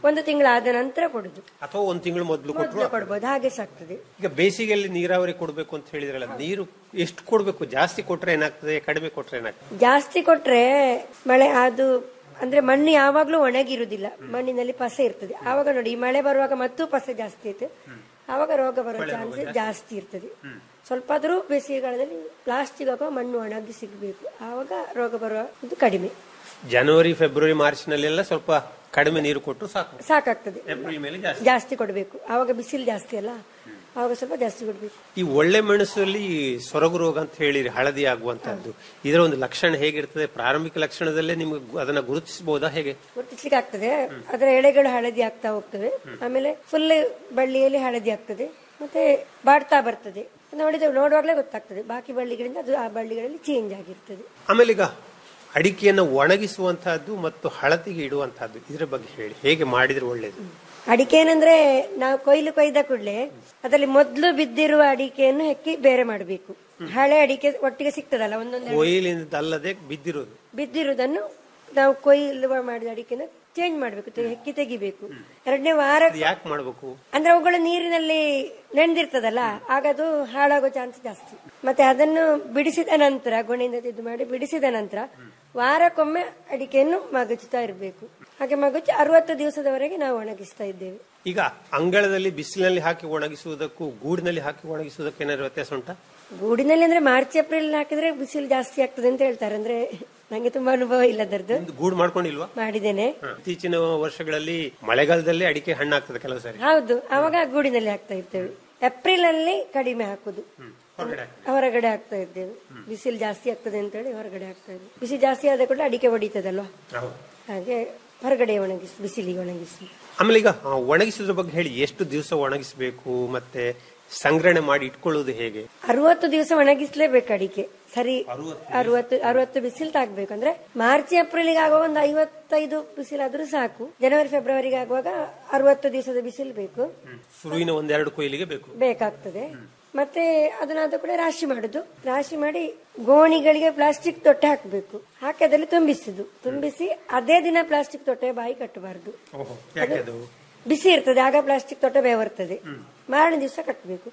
ಒಂದು ತಿಂಗಳಾದ ನಂತರ ಕೊಡುದು ಅಥವಾ ಒಂದ್ ತಿಂಗಳು ಮೊದಲು ಮೊದಲು ಕೊಟ್ಟರು ಕೊಡ್ಬೋದು ಹಾಗೆ ಸಾಕ್ತದೆ ಈಗ ಬೇಸಿಗೆಯಲ್ಲಿ ನೀರಾವರಿ ಕೊಡ್ಬೇಕು ಅಂತ ಹೇಳಿದ್ರಲ್ಲ ನೀರು ಎಷ್ಟು ಕೊಡ್ಬೇಕು ಜಾಸ್ತಿ ಕೊಟ್ರೆ ಏನಾಗ್ತದೆ ಕಡಿಮೆ ಕೊಟ್ರೆ ಏನಾಗ್ತದೆ ಜಾಸ್ತಿ ಕೊಟ್ರೆ ಮಳೆ ಅದು ಅಂದ್ರೆ ಮಣ್ಣು ಯಾವಾಗ್ಲೂ ಒಣಗಿರುವುದಿಲ್ಲ ಮಣ್ಣಿನಲ್ಲಿ ಪಸೆ ಇರ್ತದೆ ಆವಾಗ ನೋಡಿ ಈ ಮಳೆ ಬರುವಾಗ ಮತ್ತೂ ಪಸೆ ಜಾಸ್ತಿ ಇರ್ತದೆ ಆವಾಗ ರೋಗ ಬರುವ ಚಾನ್ಸಸ್ ಜಾಸ್ತಿ ಇರ್ತದೆ ಸ್ವಲ್ಪ ಆದ್ರೂ ಬೇಸಿಗೆಗಾಲದಲ್ಲಿ ಪ್ಲಾಸ್ಟಿಕ್ ಅಥವಾ ಮಣ್ಣು ಒಣಗಿ ಸಿಗಬೇಕು ಆವಾಗ ರೋಗ ಬರುವ ಇದು ಕಡಿಮೆ ಜನವರಿ ಫೆಬ್ರವರಿ ಮಾರ್ಚ್ ನಲ್ಲೆಲ್ಲ ಸ್ವಲ್ಪ ಕಡಿಮೆ ನೀರು ಕೊಟ್ಟು ಸಾಕು ಸಾಕಾಗ್ತದೆ ಏಪ್ರಿಲ್ ಮೇಲೆ ಜಾಸ್ತಿ ಜಾಸ್ತಿ ಕೊಡಬೇಕು ಆವಾಗ ಬಿಸಿಲು ಜಾಸ್ತಿ ಅಲ್ಲ ಆವಾಗ ಸ್ವಲ್ಪ ಜಾಸ್ತಿ ಕೊಡಬೇಕು ಈ ಒಳ್ಳೆ ಮೆಣಸಲ್ಲಿ ಸೊರಗು ರೋಗ ಅಂತ ಹೇಳಿರಿ ಹಳದಿ ಆಗುವಂತಹದ್ದು ಇದರ ಒಂದು ಲಕ್ಷಣ ಹೇಗಿರ್ತದೆ ಪ್ರಾರಂಭಿಕ ಲಕ್ಷಣದಲ್ಲೇ ನಿಮ್ಗೆ ಗು- ಅದನ್ನ ಗುರುತಿಸಬಹುದಾ ಹೇಗೆ ಗುರುತಿಸ್ಲಿಕ್ಕೆ ಆಗ್ತದೆ ಅದರ ಎಳೆಗಳು ಹಳದಿ ಆಗ್ತಾ ಹೋಗ್ತವೆ ಆಮೇಲೆ ಫುಲ್ ಬಳ್ಳಿಯಲ್ಲಿ ಹಳದಿ ಆಗ್ತದೆ ಮತ್ತೆ ಬಾಡ್ತಾ ಬರ್ತದೆ ನೋಡಿದ್ರೆ ನೋಡುವಾಗಲೇ ಗೊತ್ತಾಗ್ತದೆ ಬಾಕಿ ಬಳ್ಳಿಗಳಿಂದ ಅದು ಆ ಬಳ್ಳಿಗಳಲ್ಲಿ ಚೇಂಜ್ ಆಗಿರ್ತದೆ ಆಮೇಲೆ ಈಗ ಅಡಿಕೆಯನ್ನು ಒಣಗಿಸುವಂತಹದ್ದು ಮತ್ತು ಹಳತಿಗೆ ಇಡುವಂತಹದ್ದು ಇದರ ಬಗ್ಗೆ ಹೇಳಿ ಹೇಗೆ ಮಾಡಿದ್ರೆ ಒಳ್ಳೇದು ಅಡಿಕೆ ಏನಂದ್ರೆ ನಾವು ಕೊಯ್ಲು ಕೊಯ್ದ ಕೂಡಲೇ ಅದರಲ್ಲಿ ಮೊದಲು ಬಿದ್ದಿರುವ ಅಡಿಕೆಯನ್ನು ಹೆಕ್ಕಿ ಬೇರೆ ಮಾಡಬೇಕು ಹಳೆ ಅಡಿಕೆ ಒಟ್ಟಿಗೆ ಸಿಗ್ತದಲ್ಲ ಒಂದೊಂದು ಕೊಯ್ಲಿಂದ ಅಲ್ಲದೆ ಬಿದ್ದಿರೋದು ಬಿದ್ದಿರುವುದನ್ನು ನಾವು ಕೊಯ್ಲು ಮಾಡಿದ ಅಡಿಕೆನ ಚೇಂಜ್ ಮಾಡಬೇಕು ಹೆಕ್ಕಿ ತೆಗಿಬೇಕು ಎರಡನೇ ವಾರ ಅದು ಯಾಕೆ ಮಾಡ್ಬೇಕು ಅಂದ್ರೆ ಅವುಗಳು ನೀರಿನಲ್ಲಿ ನೆಂದಿರ್ತದಲ್ಲ ಆಗ ಅದು ಹಾಳಾಗೋ ಚಾನ್ಸ್ ಜಾಸ್ತಿ ಮತ್ತೆ ಅದನ್ನು ಬಿಡಿಸಿದ ನಂತರ ಗೊಣೆಯಿಂದ ತೆಗೆದು ಮಾಡಿ ಬಿಡಿಸಿದ ನಂತರ ವಾರಕ್ಕೊಮ್ಮೆ ಅಡಿಕೆಯನ್ನು ಮಗುಚುತ್ತಾ ಇರಬೇಕು ಹಾಗೆ ಮಗುಚಿ ಅರವತ್ತು ದಿವಸದವರೆಗೆ ನಾವು ಒಣಗಿಸ್ತಾ ಇದ್ದೇವೆ ಈಗ ಅಂಗಳದಲ್ಲಿ ಬಿಸಿಲಿನಲ್ಲಿ ಹಾಕಿ ಒಣಗಿಸುವುದಕ್ಕೂ ಗೂಡಿನಲ್ಲಿ ಹಾಕಿ ಒಣಗಿಸುವುದಕ್ಕೆ ಏನಾದ್ರು ವ್ಯತ್ಯಾಸ ಉಂಟಾ ಗೂಡಿನಲ್ಲಿ ಅಂದ್ರೆ ಮಾರ್ಚ್ ಏಪ್ರಿಲ್ ಹಾಕಿದ್ರೆ ಬಿಸಿಲು ಜಾಸ್ತಿ ಆಗ್ತದೆ ಅಂತ ಹೇಳ್ತಾರೆ ಅಂದ್ರೆ ನಂಗೆ ತುಂಬಾ ಅನುಭವ ಇಲ್ಲ ಅದರದ್ದು ನಿಮ್ದು ಗೂಡು ಮಾಡ್ಕೊಂಡಿಲ್ವಾ ಮಾಡಿದ್ದೇನೆ ಹ. ಇತ್ತೀಚಿನ ವರ್ಷಗಳಲ್ಲಿ ಮಳೆಗಾಲದಲ್ಲಿ ಅಡಿಕೆ ಹಣ್ಣಾಗ್ತದೆ ಕೆಲವು ಸಾರಿ ಹೌದು ಅವಾಗ ಗೂಡಿನಲ್ಲಿ ಹಾಕ್ತಾ ಇರ್ತೇವೆ ಏಪ್ರಿಲ್ ಅಲ್ಲಿ ಕಡಿಮೆ ಹಾಕುದು ಹೊರಗಡೆ ಹೊರಗಡೆ ಹಾಕ್ತಾ ಇದ್ದೇವೆ ಬಿಸಿಲು ಜಾಸ್ತಿ ಆಗ್ತದೆ ಅಂತ ಹೇಳಿ ಹೊರಗಡೆ ಹಾಕ್ತಾ ಇದ್ದೇವೆ ಬಿಸಿ ಜಾಸ್ತಿ ಆದ ಕೂಡ ಅಡಿಕೆ ಹೊಡಿತದಲ್ವಾ ಹೌದು. ಹಾಗೆ ಹೊರಗಡೆ ಒಣಗಿಸಿ ಬಿಸಿಲಿಗೆ ಒಣಗಿಸಿ ಆಮೇಲೆ ಈಗ ಆ, ಒಣಗಿಸುವುದ್ರ ಬಗ್ಗೆ ಹೇಳಿ ಎಷ್ಟು ದಿವಸ ಒಣಗಿಸಬೇಕು ಮತ್ತೆ ಸಂಗ್ರಹಣೆ ಮಾಡಿ ಇಟ್ಕೊಳ್ಳುವುದು ಹೇಗೆ ಅರವತ್ತು ದಿವಸ ಒಣಗಿಸ್ಲೇಬೇಕು ಅಡಿಕೆ ಸರಿ ಅರವತ್ತು ಅರವತ್ತು ಬಿಸಿಲು ತಾಗ್ಬೇಕು ಅಂದ್ರೆ ಮಾರ್ಚ್ ಏಪ್ರಿಲ್ಗೆ ಆಗುವಾಗ ಒಂದು ಐವತ್ತೈದು ಬಿಸಿಲಾದ್ರೂ ಸಾಕು ಜನವರಿ ಫೆಬ್ರವರಿಗೆ ಆಗುವಾಗ ಅರವತ್ತು ದಿವಸದ ಬಿಸಿಲು ಬೇಕು ಸುರುವಿನ ಒಂದೆರಡು ಕೊಯ್ಲಿಗೆ ಬೇಕು ಬೇಕಾಗ್ತದೆ ಮತ್ತೆ ಅದನ್ನಾದ ಕೂಡ ರಾಶಿ ಮಾಡುದು ರಾಶಿ ಮಾಡಿ ಗೋಣಿಗಳಿಗೆ ಪ್ಲಾಸ್ಟಿಕ್ ತೊಟ್ಟೆ ಹಾಕಬೇಕು ಹಾಕಿ ಅದರಲ್ಲಿ ತುಂಬಿಸುದು ತುಂಬಿಸಿ ಅದೇ ದಿನ ಪ್ಲಾಸ್ಟಿಕ್ ತೊಟ್ಟೆ ಬಾಯಿ ಕಟ್ಟಬಾರದು ಓಹೋ ಯಾಕೆ ಅದು ಬಿಸಿ ಇರ್ತದೆ ಆಗ ಪ್ಲಾಸ್ಟಿಕ್ ತೊಟ್ಟೆ ಬೇವರ್ತದೆ ಮಾರನೇ ದಿವಸ ಕಟ್ಟಬೇಕು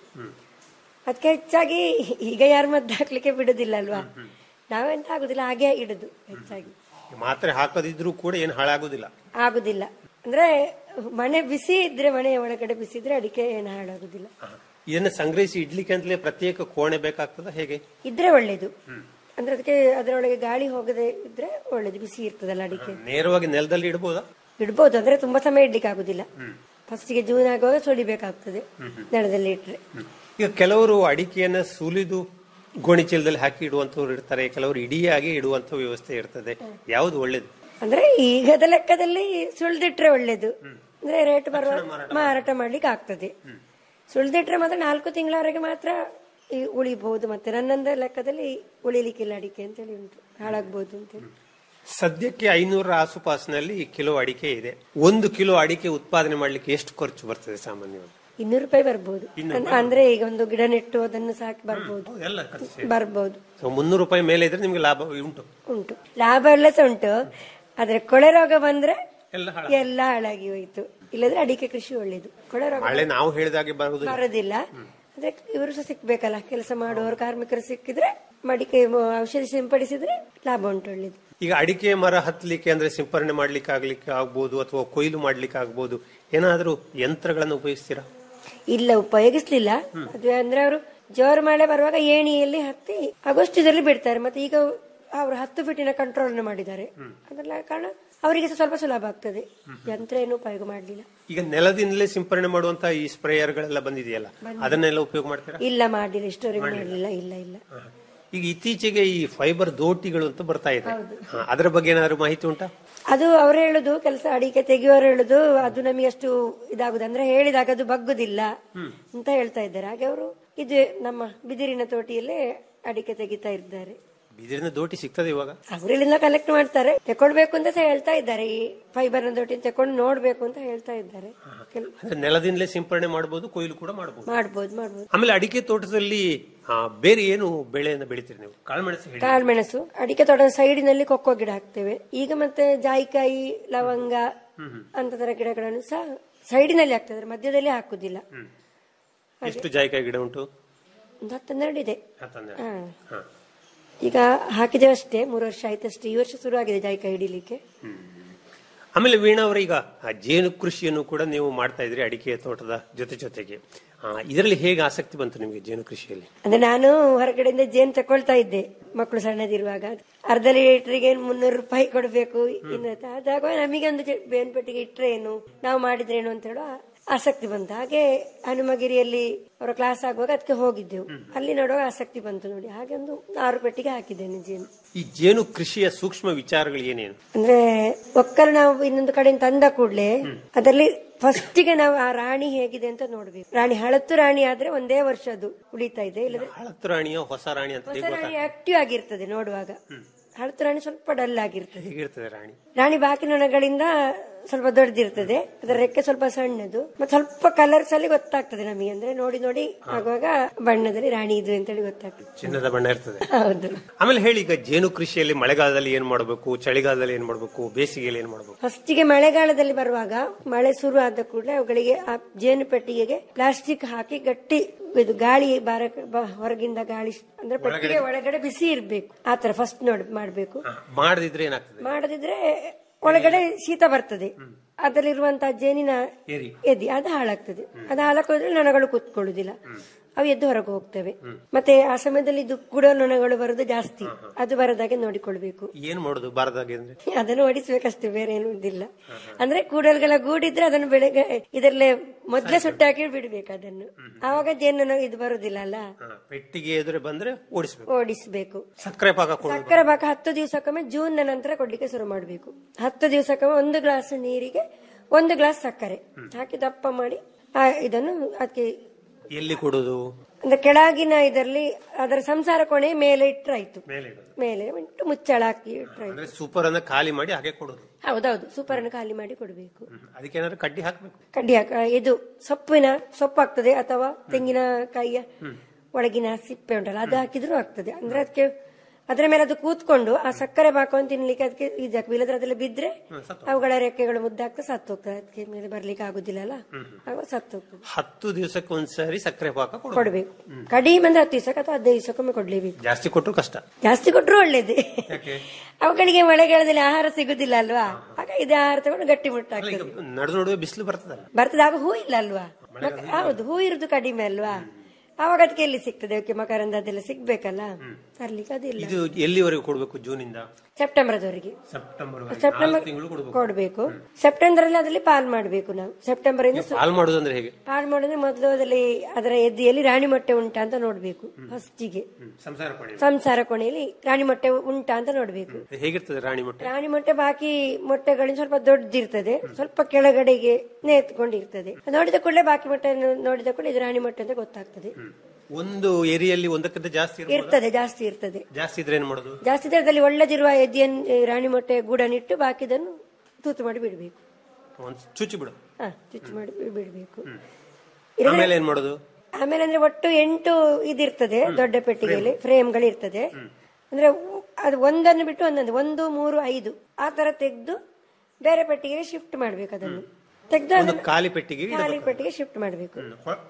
ಅದಕ್ಕೆ ಹೆಚ್ಚಾಗಿ ಈಗ ಯಾರು ಮದ್ದು ಹಾಕ್ಲಿಕ್ಕೆ ಬಿಡುದಿಲ್ಲ ಅಲ್ವಾ ನಾವೆಂತ ಆಗುದಿಲ್ಲ ಹಾಗೆ ಇಡುದು ಹೆಚ್ಚಾಗಿ ಮಾತ್ರೆ ಹಾಕದಿದ್ರೂ ಕೂಡ ಏನು ಹಾಳಾಗುದಿಲ್ಲ ಆಗುದಿಲ್ಲ ಅಂದ್ರೆ ಮನೆ ಬಿಸಿ ಇದ್ರೆ ಮನೆಯ ಒಳಗಡೆ ಬಿಸಿ ಇದ್ರೆ ಅಡಿಕೆ ಏನು ಹಾಳಾಗುದಿಲ್ಲ ಇದನ್ನ ಸಂಗ್ರಹಿಸಿ ಇಡ್ಲಿಕ್ಕೆ ಅಂತಲೇ ಪ್ರತ್ಯೇಕ ಕೋಣೆ ಬೇಕಾಗ್ತದ ಹೇಗೆ ಇದ್ರೆ ಒಳ್ಳೇದು ಅಂದ್ರೆ ಅದಕ್ಕೆ ಅದರೊಳಗೆ ಗಾಳಿ ಹೋಗದೆ ಇದ್ರೆ ಒಳ್ಳೇದು ಬಿಸಿ ಇರ್ತದಲ್ಲ ಅಡಿಕೆ ನೇರವಾಗಿ ನೆಲದಲ್ಲಿ ಇಡಬಹುದಾ ಇಡ್ಬೋದು ಅಂದ್ರೆ ತುಂಬಾ ಸಮಯ ಇಡ್ಲಿಕ್ಕೆ ಆಗುದಿಲ್ಲ ಫಸ್ಟಿಗೆ ಜೂನ್ ಆಗುವಾಗ ಸುಳಿಬೇಕಾಗ್ತದೆ ನೆಲದಲ್ಲಿ ಇಟ್ರೆ ಈಗ ಕೆಲವರು ಅಡಿಕೆಯನ್ನ ಸುಲಿದು ಗೋಣಿಚೀಲದಲ್ಲಿ ಹಾಕಿ ಇಡುವಂತವ್ರು ಇರ್ತಾರೆ ಕೆಲವರು ಇಡಿಯಾಗಿ ಇಡುವಂತ ವ್ಯವಸ್ಥೆ ಇರ್ತದೆ ಯಾವ್ದು ಒಳ್ಳೇದು ಅಂದ್ರೆ ಈಗದ ಲೆಕ್ಕದಲ್ಲಿ ಸುಳ್ದಿಟ್ರೆ ಒಳ್ಳೇದು ಅಂದ್ರೆ ರೇಟ್ ಬರುವ ಮಾರಾಟ ಮಾಡ್ಲಿಕ್ಕೆ ಆಗ್ತದೆ ಸುಳ್ದಿಟ್ರೆ ಮಾತ್ರ ನಾಲ್ಕು ತಿಂಗಳವರೆಗೆ ಮಾತ್ರ ಈ ಉಳಿಬಹುದು ಮತ್ತೆ ನನ್ನೊಂದು ಲೆಕ್ಕದಲ್ಲಿ ಉಳಿಲಿಕ್ಕಿಲ್ಲ ಅಡಿಕೆ ಅಂತೇಳಿ ಉಂಟು ಹಾಳಾಗ್ಬೋದು ಅಂತೇಳಿ ಸದ್ಯಕ್ಕೆ ಐನೂರ ಆಸುಪಾಸಿನಲ್ಲಿ ಕಿಲೋ ಅಡಿಕೆ ಇದೆ ಒಂದು ಕಿಲೋ ಅಡಿಕೆ ಉತ್ಪಾದನೆ ಮಾಡ್ಲಿಕ್ಕೆ ಎಷ್ಟು ಖರ್ಚು ಬರ್ತದೆ ಸಾಮಾನ್ಯವಾಗಿ ಇನ್ನೂರು ರೂಪಾಯಿ ಬರ್ಬೋದು ಇನ್ನೂರು ಅನ್- ಅಂದ್ರೆ ಈಗ ಒಂದು ಗಿಡ ನೆಟ್ಟು ಅದನ್ನು ಸಾಕಿ ಬರ್ಬೋದು ಎಲ್ಲ ಖರ್ಚು ಸೇರಿ. ಬರ್ಬೋದು ಸೊ ಮುನ್ನೂರು ರೂಪಾಯಿ ಮೇಲೆ ಇದ್ರೆ ನಿಮ್ಗೆ ಲಾಭ ಉಂಟು ಉಂಟು ಲಾಭ ಎಲ್ಲ ಸಹ ಉಂಟು ಆದ್ರೆ ಕೊಳೆ ರೋಗ ಬಂದ್ರೆ ಎಲ್ಲ ಹಾಳಾಗ್ತದೆ. ಎಲ್ಲ ಹಾಳಾಗಿ ಹೋಯ್ತು ಇಲ್ಲದ್ರೆ ಅಡಿಕೆ ಕೃಷಿ ಒಳ್ಳೇದು ಕೊಳೆ ರೋಗ ಮಳೆ ನಾವು ಹೇಳಿದಾಗೆ ಬರುವುದಿಲ್ಲ ಬರೋದಿಲ್ಲ ಅದೇ ಇವರು ಸಹ ಸಿಕ್ಬೇಕಲ್ಲ ಕೆಲಸ ಮಾಡುವವರು ಕಾರ್ಮಿಕರು ಸಿಕ್ಕಿದ್ರೆ ಮಡಿಕೆ ಮ- ಔಷಧಿ ಸಿಂಪಡಿಸಿದ್ರೆ ಲಾಭ ಉಂಟು ಒಳ್ಳೇದು ಈಗ ಅಡಿಕೆ ಮರ ಹತ್ತಲಿಕ್ಕೆ ಅಂದ್ರೆ ಸಿಂಪರಣೆ ಮಾಡ್ಲಿಕ್ಕೆ ಆಗ್ಲಿಕ್ಕೆ ಆಗ್ಬೋದು ಅಥವಾ ಕೊಯ್ಲು ಮಾಡ್ಲಿಕ್ಕೆ ಆಗ್ಬೋದು ಏನಾದ್ರೂ ಯಂತ್ರಗಳನ್ನು ಉಪಯೋಗಿಸ್ತೀರಾ ಇಲ್ಲ ಉಪಯೋಗಿಸ್ಲಿಲ್ಲ ಅದು ಅಂದ್ರೆ ಅವರು ಜೋರು ಮಳೆ ಬರುವಾಗ ಏಣಿಯಲ್ಲಿ ಹತ್ತಿ ಆಗಸ್ಟದಲ್ಲಿ ಬಿಡ್ತಾರೆ ಮತ್ತೆ ಈಗ ಅವರು ಹತ್ತು ಫೀಟಿನ ಕಂಟ್ರೋಲ್ ಮಾಡಿದ್ದಾರೆ ಅದರ ಕಾರಣ ಅವರಿಗೆ ಸಹ ಸ್ವಲ್ಪ ಸುಲಭ ಆಗ್ತದೆ ಯಂತ್ರ ಏನು ಉಪಯೋಗ ಮಾಡಲಿಲ್ಲ ಈಗ ನೆಲದಿಂದಲೇ ಸಿಂಪರಣೆ ಮಾಡುವಂತ ಈ ಸ್ಪ್ರೇಯರ್ ಗಳೆಲ್ಲ ಬಂದಿದೆಯಲ್ಲ ಅದನ್ನೆಲ್ಲ ಉಪಯೋಗ ಮಾಡ್ತೀರಾ ಇಲ್ಲ ಮಾಡಲಿಲ್ಲ ಇಷ್ಟವರೆಗೆ ಮಾಡಲಿಲ್ಲ ಇಲ್ಲ ಇಲ್ಲ ಈಗ ಇತ್ತೀಚೆಗೆ ಈ ಫೈಬರ್ ದೋಟಿಗಳು ಅಂತ ಬರ್ತಾ ಇದೆ ಹಾ, ಅದರ ಬಗ್ಗೆ ಏನಾದ್ರು ಮಾಹಿತಿ ಉಂಟಾ ಅದು ಅವ್ರು ಹೇಳುದು ಕೆಲಸ ಅಡಿಕೆ ತೆಗೆಯುವವರು ಹೇಳುದು ಅದು ನಮಗೆ ಅಷ್ಟು ಇದಾಗುದು ಅಂದ್ರೆ ಹೇಳಿದಾಗ ಅದು ಬಗ್ಗುದಿಲ್ಲ ಅಂತ ಹೇಳ್ತಾ ಇದ್ದಾರೆ ಹಾಗೆ ಅವರು ಇದು ನಮ್ಮ ಬಿದಿರಿನ ತೋಟಿಯಲ್ಲೇ ಅಡಿಕೆ ತೆಗಿತಾ ಇದ್ದಾರೆ ಬಿದಿರಿನ ದೋಟಿ ಸಿಗ್ತದೆ ಇವಾಗ ಅವರಿಲ್ಲಿಂದ ಕಲೆಕ್ಟ್ ಮಾಡ್ತಾರೆ ತಕೊಳ್ಬೇಕು ಅಂತ ಸಹ ಹೇಳ್ತಾ ಇದ್ದಾರೆ ಈ ಫೈಬರ್ ನ ದೋಟಿ ತಕೊಂಡು ನೋಡ್ಬೇಕು ಅಂತ ಹೇಳ್ತಾ ಇದ್ದಾರೆ ಕೆಲ್- ಅಂದ್ರೆ ನೆಲದಿಂದಲೇ ಸಿಂಪರಣೆ ಮಾಡಬಹುದು ಕೊಯ್ಲು ಕೂಡ ಮಾಡಬಹುದು ಮಾಡ್ಬೋದು ಮಾಡ್ಬೋದು ಆಮೇಲೆ ಅಡಿಕೆ ತೋಟದಲ್ಲಿ ಆ, ಬೇರೆ ಏನು ಬೆಳೆಯನ್ನು ಬೆಳಿತೀರಿ ನೀವು ಕಾಳುಮೆಣಸು ಹೇಳಿ ಕಾಳುಮೆಣಸು ಅಡಿಕೆ ತೋಟದ ಸೈಡಿನಲ್ಲಿ ಕೊಕ್ಕೋ ಗಿಡ ಹಾಕ್ತೇವೆ ಈಗ ಮತ್ತೆ ಜಾಯಿಕಾಯಿ ಲವಂಗ ಅಂತದರ ಗಿಡಗಳನ್ನು ಸಹ ಸೈಡಿನಲ್ಲಿ ಆಗ್ತದೆ ಮಧ್ಯದಲ್ಲಿ ಹಾಕುದಿಲ್ಲ ಎಷ್ಟು ಜಾಯಿಕಾಯಿ ಗಿಡ ಉಂಟು ಒಂದು ಹತ್ತನ್ನೆರಡು ಇದೆ ಹತ್ತೊಂದೆರಡು. ಹಾ. ಹಾ. ಈಗ ಹಾಕಿದ್ದೇವೆ ಅಷ್ಟೇ ಮೂರು ವರ್ಷ ಆಯ್ತಷ್ಟೇ ಈ ವರ್ಷ ಶುರು ಆಗಿದೆ ಜಾಯಿಕಾಯಿ ಹಿಡಿಲಿಕ್ಕೆ ಆಮೇಲೆ ವೀಣಾ ಅವರೀಗ ಆ ಜೇನು ಕೃಷಿಯನ್ನು ಕೂಡ ನೀವು ಮಾಡ್ತಾ ಇದ್ರಿ ಅಡಿಕೆ ತೋಟದ ಜೊತೆ ಜೊತೆಗೆ ಆ, ಇದರಲ್ಲಿ ಹೇಗೆ ಆಸಕ್ತಿ ಬಂತು ನಿಮಗೆ ಜೇನು ಕೃಷಿಯಲ್ಲಿ ಅಂದ್ರೆ ನಾನು ಹೊರಗಡೆಯಿಂದ ಜೇನು ತಕೊಳ್ತಾ ಇದ್ದೆ ಮಕ್ಕಳು ಸಣ್ಣದಿರುವಾಗ ಅರ್ಧ ಲೀಟರ್ಗೆ ಮುನ್ನೂರು ರೂಪಾಯಿ ಕೊಡಬೇಕು ಇನ್ನು ಅದಾಗ ನಮಗೆ ಒಂದು ಜೆ- ಬೇವಿನ ಪೆಟ್ಟಿಗೆ ಇಟ್ರೆ ಏನು ನಾವು ಮಾಡಿದ್ರೇನು ಅಂತ ಹೇಳೋ ಆಸಕ್ತಿ ಬಂತು ಹಾಗೆ ಹನುಮಗಿರಿಯಲ್ಲಿ ಅವರ ಕ್ಲಾಸ್ ಆಗುವಾಗ ಅದಕ್ಕೆ ಹೋಗಿದ್ದೆವು ಅಲ್ಲಿ ನೋಡುವಾಗ ಆಸಕ್ತಿ ಬಂತು ನೋಡಿ ಹಾಗೆ ಒಂದು ಆರು ಪೆಟ್ಟಿಗೆ ಹಾಕಿದ್ದೇನೆ ಜೇನು ಈ ಜೇನು ಕೃಷಿಯ ಸೂಕ್ಷ್ಮ ವಿಚಾರಗಳು ಏನೇನು ಅಂದ್ರೆ ಒಕ್ಕಲು ನಾವು ಇನ್ನೊಂದು ಕಡೆಯಿಂದ ತಂದ ಕೂಡಲೇ ಅದರಲ್ಲಿ ಫಸ್ಟಿಗೆ ನಾವು ಆ ರಾಣಿ ಹೇಗಿದೆ ಅಂತ ನೋಡ್ಬೇಕು ರಾಣಿ ಹಳತ್ತು ರಾಣಿ ಆದ್ರೆ ಒಂದೇ ವರ್ಷ ಅದು ಉಳಿತಾ ಇದೆ ಇಲ್ಲದ್ರೆ ಹಳತ್ತು ರಾಣಿಯೋ ಹೊಸ ರಾಣಿ ಅಂತ ಹೊಸ ಹೇಗೆ ರಾಣಿ ಗೊತ್ತಾಗ್ತದೆ? ಆಕ್ಟಿವ್ ಆಗಿರ್ತದೆ ನೋಡುವಾಗ ಹಳತ್ತು ರಾಣಿ ಸ್ವಲ್ಪ ಡಲ್ ಆಗಿರ್ತದೆ ಹೇಗಿರ್ತದೆ ರಾಣಿ ರಾಣಿ ಬಾಕಿ ನೊಣಗಳಿಂದ ಸ್ವಲ್ಪ ದೊಡ್ಡದಿರ್ತದೆ ಅದರ ರೆಕ್ಕೆ ಸ್ವಲ್ಪ ಸಣ್ಣದು ಮತ್ತೆ ಸ್ವಲ್ಪ ಕಲರ್ಸ್ ಅಲ್ಲಿ ಗೊತ್ತಾಗ್ತದೆ ನಮಗೆ ಅಂದ್ರೆ ನೋಡಿ ನೋಡಿ ಆಗುವಾಗ ಬಣ್ಣದಲ್ಲಿ ರಾಣಿ ಇದು ಅಂತೇಳಿ ಗೊತ್ತಾಗ್ತದೆ ಚಿನ್ನದ ಬಣ್ಣ ಇರ್ತದೆ ಹೌದು ಆಮೇಲೆ ಹೇಳಿ ಈಗ ಜೇನು ಕೃಷಿಯಲ್ಲಿ ಮಳೆಗಾಲದಲ್ಲಿ ಏನ್ ಮಾಡಬೇಕು ಚಳಿಗಾಲದಲ್ಲಿ ಏನ್ ಮಾಡಬೇಕು ಬೇಸಿಗೆಯಲ್ಲಿ ಏನ್ ಮಾಡಬೇಕು ಫಸ್ಟಿಗೆ ಮಳೆಗಾಲದಲ್ಲಿ ಬರುವಾಗ ಮಳೆ ಶುರು ಆದ ಕೂಡಲೇ ಅವುಗಳಿಗೆ ಆ ಜೇನು ಪೆಟ್ಟಿಗೆಗೆ ಪ್ಲಾಸ್ಟಿಕ್ ಹಾಕಿ ಗಟ್ಟಿ ಇದು ಗಾಳಿ ಬಾರ ಬ- ಹೊರಗಿಂದ ಗಾಳಿ ಅಂದ್ರೆ ಪೆಟ್ಟಿಗೆ ಒಳಗಡೆ ಬಿಸಿ ಇರ್ಬೇಕು ಆತರ ಫಸ್ಟ್ ನೋಡ್ ಮಾಡ್ಬೇಕು ಮಾಡದಿದ್ರೆ ಏನಾಗ್ತದೆ ಮಾಡದಿದ್ರೆ ಒಳಗಡೆ ಶೀತ ಬರ್ತದೆ ಅದರಲ್ಲಿರುವಂತಹ ಜೇನಿನ ಏರಿ ಎದಿ ಅದು ಹಾಳಾಗ್ತದೆ ಅದು ಹಾಳಾಕೋದ್ರೆ ನೊಣಗಳು ಕೂತ್ಕೊಳ್ಳುದಿಲ್ಲ ಅವು ಎದ್ದು ಹೊರಗೆ ಹೋಗ್ತವೆ ಮತ್ತೆ ಆ ಸಮಯದಲ್ಲಿ ಇದು ಕೂಡ ನೊಣಗಳು ಬರುದು ಜಾಸ್ತಿ ಅದು ಬರದಾಗೆ ನೋಡಿಕೊಳ್ಬೇಕು ಏನ್ ಮಾಡೋದು ಬಾರದಾಗೆ ಅಂದ್ರೆ ಅದನ್ನು ಓಡಿಸ್ಬೇಕಷ್ಟೇ ಬೇರೆ ಏನು ಇದಿಲ್ಲ ಅಂದ್ರೆ ಕೂಡಲ್ಗಳ ಗೂಡಿದ್ರೆ ಅದನ್ನು ಬೆಳಗ್ಗೆ ಇದರಲ್ಲೇ ಮೊದ್ಲೇ ಸುಟ್ಟಾಕಿ ಬಿಡ್ಬೇಕು ಅದನ್ನು ಆವಾಗ ಜೇನು ಇದು ಬರುದಿಲ್ಲ ಅಲ್ಲ ಹಾ, ಪೆಟ್ಟಿಗೆ ಎದುರು ಬಂದ್ರೆ ಓಡಿಸ್ಬೇಕು ಓಡಿಸ್ಬೇಕು ಸಕ್ಕರೆ ಪಾಕ ಕೊಡೋದು ಸಕ್ಕರೆ ಪಾಕ ಹತ್ತು ದಿವಸಕ್ಕೊಮ್ಮೆ ಜೂನ್ ನಂತರ ಕೊಡ್ಲಿಕ್ಕೆ ಶುರು ಮಾಡಬೇಕು ಹತ್ತು ದಿವಸಕ್ಕೊಮ್ಮೆ ಒಂದು ಗ್ಲಾಸ್ ನೀರಿಗೆ ಒಂದು ಗ್ಲಾಸ್ ಸಕ್ಕರೆ ಹಾಕಿ ದಪ್ಪ ಮಾಡಿ ಆ ಇದನ್ನು ಅದಕ್ಕೆ ಎಲ್ಲಿ ಕೊಡುದು ಅಂದ್ರೆ ಕೆಳಗಿನ ಇದರಲ್ಲಿ ಅದರ ಸಂಸಾರ ಕೋಣೆ ಮೇಲೆ ಇಟ್ರಾಯ್ತು ಮೇಲೆ ಇಡುದು. ಮೇಲೆ ಇಟ್ಟು ಮುಚ್ಚಳ ಹಾಕಿ ಇಟ್ರಾಯ್ತು ಅಂದ್ರೆ ಸೂಪರ್ ಅನ್ನ ಖಾಲಿ ಮಾಡಿ ಹಾಗೆ ಕೊಡುದು ಹೌದೌದು ಸೂಪರ್ ಅನ್ನು ಖಾಲಿ ಮಾಡಿ ಕೊಡಬೇಕು ಅದಕ್ಕೆ ಏನಾದ್ರು ಕಡ್ಡಿ ಹಾಕ್ಬೇಕು ಕಡ್ಡಿ ಹಾಕ ಇದು ಸೊಪ್ಪಿನ ಸೊಪ್ಪು ಆಗ್ತದೆ ಅಥವಾ ತೆಂಗಿನಕಾಯಿಯ ಒಳಗಿನ ಸಿಪ್ಪೆ ಉಂಟಲ್ಲ ಅದು ಹಾಕಿದ್ರು ಆಗ್ತದೆ ಅಂದ್ರೆ ಅದಕ್ಕೆ ಅದರ ಮೇಲೆ ಅದು ಕೂತ್ಕೊಂಡು ಆ ಸಕ್ಕರೆ ಬಾಕೊಂಡು ತಿನ್ಲಿಕ್ಕೆ ಅದಕ್ಕೆ ಇದಾಕ ಇಲ್ಲದ್ರೆ ಅದೆಲ್ಲ ಬಿದ್ರೆ ಅವುಗಳ ರೆಕ್ಕೆಗಳು ಮುದ್ದಾಗ್ತಾ ಸತ್ತು ಹೋಗ್ತದೆ ಅದಕ್ಕೆ ಮೇಲೆ ಬರ್ಲಿಕ್ಕೆ ಆಗುದಿಲ್ಲ ಅಲ್ಲ ಆಗ ಸತ್ತು ಹೋಗ್ತದೆ ಹತ್ತು ದಿವಸಕ್ಕೆ ಒಂದ್ಸರಿ ಸಕ್ಕರೆ ಪಾಕ ಕೊಡುದು ಕೊಡ್ಬೇಕು ಕಡಿಮೆ ಅಂದ್ರೆ ಹತ್ತು ದಿವಸಕ್ಕೆ ಅಥವಾ ಹದಿನೈದು ದಿವಸಕ್ಕೊಮ್ಮೆ ಕೊಡ್ಲೇಬೇಕು ಜಾಸ್ತಿ ಕೊಟ್ಟರು ಕಷ್ಟ ಜಾಸ್ತಿ ಕೊಟ್ರು ಒಳ್ಳೇದೇ ಯಾಕೆ ಅವುಗಳಿಗೆ ಮಳೆಗಾಲದಲ್ಲಿ ಆಹಾರ ಸಿಗುದಿಲ್ಲ ಅಲ್ವಾ ಆಗ ಇದೇ ಆಹಾರ ತಗೊಂಡು ಗಟ್ಟಿ ಮುಟ್ಟಾಗ್ತದೆ ನಡು ನಡುವೆ ಬಿಸಿಲು ಬರ್ತದಲ್ಲ ಬರ್ತದೆ ಆಗ ಹೂ ಇಲ್ಲ ಅಲ್ವಾ ಮಕ- ಹೌದು ಹೂ ಇರುದು ಕಡಿಮೆ ಅಲ್ವಾ ಆವಾಗ ಅದಕ್ಕೆ ಎಲ್ಲಿ ಸಿಗ್ತದೆ ಅವಕ್ಕೆ ಮಕರಂದ ಅದೆಲ್ಲ ಸಿಗ್ಬೇಕಲ್ಲ ತರ್ಲಿಕ್ಕೆ ಅದಿಲ್ಲ ಇದು ಎಲ್ಲಿವರೆಗೂ ಕೊಡ್ಬೇಕು ಜೂನ್ ಇಂದ ಸೆಪ್ಟೆಂಬರ್ದವರೆಗೆ ಸೆಪ್ಟೆಂಬರ್ ಸೆಪ್ಟೆಂಬರ್ ತಿಂಗಳು ಕೊಡ್ಬೇಕು ಕೊಡ್ಬೇಕು ಸೆಪ್ಟೆಂಬರ್ ಅಲ್ಲಿ ಅದರಲ್ಲಿ ಪಾಲ್ ಮಾಡಬೇಕು ನಾವು ಸೆಪ್ಟೆಂಬರ್ ಇಂದ ಸು- ಹಾಲ್ ಮಾಡುದಂದ್ರೆ ಹೇಗೆ ಪಾಲ್ ಮಾಡಿದ್ರೆ ಮೊದಲು ಅದರಲ್ಲಿ ಅದರ ಎದ್ದಿಯಲ್ಲಿ ರಾಣಿ ಮೊಟ್ಟೆ ಉಂಟಾ ಅಂತ ನೋಡ್ಬೇಕು ಫಸ್ಟಿಗೆ ಸಂಸಾರ ಕೊಡಿ ಸಂಸಾರ ಕೋಣೆಯಲ್ಲಿ ರಾಣಿ ಮೊಟ್ಟೆ ಉಂಟಾ ಅಂತ ನೋಡ್ಬೇಕು ಹೇಗಿರ್ತದೆ ರಾಣಿ ಮೊಟ್ಟೆ ರಾಣಿ ಮೊಟ್ಟೆ ಬಾಕಿ ಮೊಟ್ಟೆಗಳಿಂದ ಸ್ವಲ್ಪ ದೊಡ್ಡದಿರ್ತದೆ ಸ್ವಲ್ಪ ಕೆಳಗಡೆಗೆ ನೇತ್ಕೊಂಡಿರ್ತದೆ ನೋಡಿದ ಕೂಡಲೇ ಬಾಕಿ ಮೊಟ್ಟೆ ನೋಡಿದ ಕೂಡಲೇ ಇದು ರಾಣಿ ಮೊಟ್ಟೆ ಅಂತ ಗೊತ್ತಾಗ್ತದೆ ಒಂದು ಏರಿಯಲ್ಲಿ ಒಂದಕ್ಕಿಂತ ಜಾಸ್ತಿ ಇರ್ಬೋದಾ? ಇರ್ತದೆ ಜಾಸ್ತಿ ಇರ್ತದೆ ಜಾಸ್ತಿ ಇದ್ರೆ ಏನ್ ಮಾಡೋದು ಜಾಸ್ತಿ ಇದ್ರೆ ಅದರಲ್ಲಿ ಒಳ್ಳೆದಿರುವ ಎದ್ದಿಯನ್ನು ಈ ರಾಣಿ ಮೊಟ್ಟೆ ಗೂಡನ್ನಿಟ್ಟು ಬಾಕಿದನ್ನು ತೂತು ಮಾಡಿ ಬಿಡಬೇಕು ಒಂದ್ ಚುಚ್ಚಿ ಬಿಡು ಹಾ ಚುಚ್ಚು ಮಾಡಿ ಬಿ- ಬಿಡ್ಬೇಕು ಆಮೇಲೆ ಏನ್ ಮಾಡೋದು ಆಮೇಲೆ ಅಂದ್ರೆ ಒಟ್ಟು ಎಂಟು ಇದಿರ್ತದೆ ದೊಡ್ಡ ಪೆಟ್ಟಿಗೆಯಲ್ಲಿ ಫ್ರೇಮ್ಗಳು ಇರ್ತದೆ ಅಂದ್ರೆ ಉ- ಅದು ಒಂದನ್ನು ಬಿಟ್ಟು ಒಂದೊಂದು ಒಂದು ಮೂರು ಐದು ಆ ತರ ತೆಗೆದು ಬೇರೆ ಪೆಟ್ಟಿಗೆಗೆ ಶಿಫ್ಟ್ ಮಾಡ್ಬೇಕು ಅದನ್ನು ತೆಗೆದು ಒಂದು ಖಾಲಿ ಪೆಟ್ಟಿಗೆ ಖಾಲಿ ಪೆಟ್ಟಿಗೆ ಶಿಫ್ಟ್ ಮಾಡ್ಬೇಕು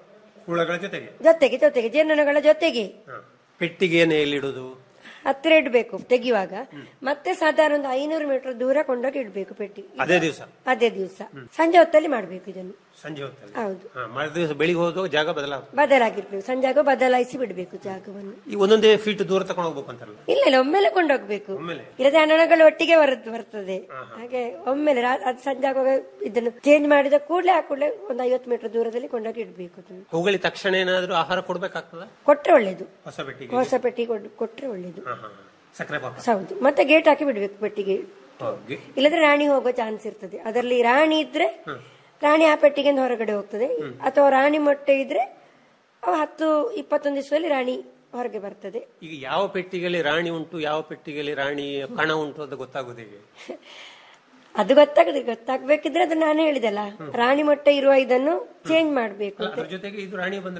ಹುಳಗಳ ಜೊತೆಗೆ ಜೊತೆಗೆ ಜೊತೆಗೆ ಜೇನುನೊಣಗಳ ಜೊತೆಗೆ ಪೆಟ್ಟಿಗೆಯನ್ನು ಎಲ್ಲಿಡುದು ಹತ್ತಿರ ಇಡ್ಬೇಕು ತೆಗೆಯುವಾಗ ಮತ್ತೆ ಸಾಧಾರಣ ಒಂದು ಐನೂರು ಮೀಟರ್ ದೂರ ಕೊಂಡೋಗಿ ಇಡ್ಬೇಕು ಪೆಟ್ಟಿ ಅದೇ ದಿವಸ ಅದೇ ದಿವಸ ಸಂಜೆ ಹೊತ್ತಲ್ಲಿ ಮಾಡ್ಬೇಕು ಇದನ್ನು ಸಂಜೆ ಹೊತ್ತಲ್ಲಿ ಹೌದು ಹಾ, ಮರು ದಿವಸ ಬೆಳಿಗ್ಗೆ ಹೋಗುವಾಗ ಜಾಗ ಬದಲಾಗುತ್ತೆ ಬದಲಾಗಿರ್ಬೇಕು ಸಂಜಾಗ ಬದಲಾಯಿಸಿ ಬಿಡ್ಬೇಕು ಜಾಗವನ್ನು ಈ ಒಂದೊಂದೇ ಫೀಟ್ ದೂರ ತಗೊಂಡು ಹೋಗ್ಬೇಕು ಅಂತಾರಲ್ಲ ಇಲ್ಲ ಇಲ್ಲ ಒಮ್ಮೆಲೆ ಕೊಂಡೋಗ್ಬೇಕು ಒಮ್ಮೆಲೆ? ಇಲ್ಲದೆ ಹಣಗಳು ಒಟ್ಟಿಗೆ ಬರುತ್ತೆ ಬರ್ತದೆ ಹಾಗೆ ಒಮ್ಮೆಲೆ ರಾ- ಅದು ಸಂಜೆ ಆಗುವಾಗ ಇದನ್ನು ಚೇಂಜ್ ಮಾಡಿದ ಕೂಡಲೇ ಆ ಕೂಡಲೇ ಒಂದು ಐವತ್ತು ಮೀಟರ್ ದೂರದಲ್ಲಿ ಕೊಂಡೋಗಿ ಇಡ್ಬೇಕು ಅದನ್ನು ಅವುಗಳಿಗೆ ತಕ್ಷಣ ಏನಾದ್ರೂ ಆಹಾರ ಕೊಡ್ಬೇಕಾಗ್ತದ ಕೊಟ್ರೆ ಒಳ್ಳೇದು ಹೊಸ ಪೆಟ್ಟಿಗೆ ಹೊಸ ಪೆಟ್ಟಿ ಕೊಡ್- ಕೊಟ್ರೆ ಒಳ್ಳೇದು ಹಾ, ಹಾ. ಸಕ್ಕರೆ ಪಾಕ ಹೌದು ಮತ್ತೆ ಗೇಟ್ ಹಾಕಿ ಬಿಡ್ಬೇಕು ಪೆಟ್ಟಿಗೆ ಹೋಗಿ ಇಲ್ಲದ್ರೆ ರಾಣಿ ಹೋಗೋ ಚಾನ್ಸ್ ಇರ್ತದೆ ಅದರಲ್ಲಿ ರಾಣಿ ಇದ್ರೆ ರಾಣಿ ಆ ಪೆಟ್ಟಿಗೆಯಿಂದ ಹೊರಗಡೆ ಹೋಗ್ತದೆ ಅಥವಾ ರಾಣಿ ಮೊಟ್ಟೆ ಇದ್ರೆ ಅವು ಹತ್ತು ಇಪ್ಪತ್ತೊಂದು ದಿವಸದಲ್ಲಿ ರಾಣಿ ಹೊರಗೆ ಬರ್ತದೆ ಈಗ ಯಾವ ಪೆಟ್ಟಿಗೆಯಲ್ಲಿ ರಾಣಿ ಉಂಟು ಯಾವ ಪೆಟ್ಟಿಗೆಯಲ್ಲಿ ರಾಣಿ ಕಣ ಉಂಟು ಅಂತ ಗೊತ್ತಾಗೋದು ಹೇಗೆ ಅದು ಗೊತ್ತಾಗದೆ ಗೊತ್ತಾಗ್ಬೇಕಿದ್ರೆ ಅದು ನಾನು ಹೇಳಿದಲ್ಲ ರಾಣಿ ಮೊಟ್ಟೆ ಇರುವ ಇದನ್ನು ಚೇಂಜ್ ಮಾಡ್ಬೇಕು ಅದ್ರ ಜೊತೆಗೆ ಇದು ರಾಣಿ ಬಂದ್ರೆ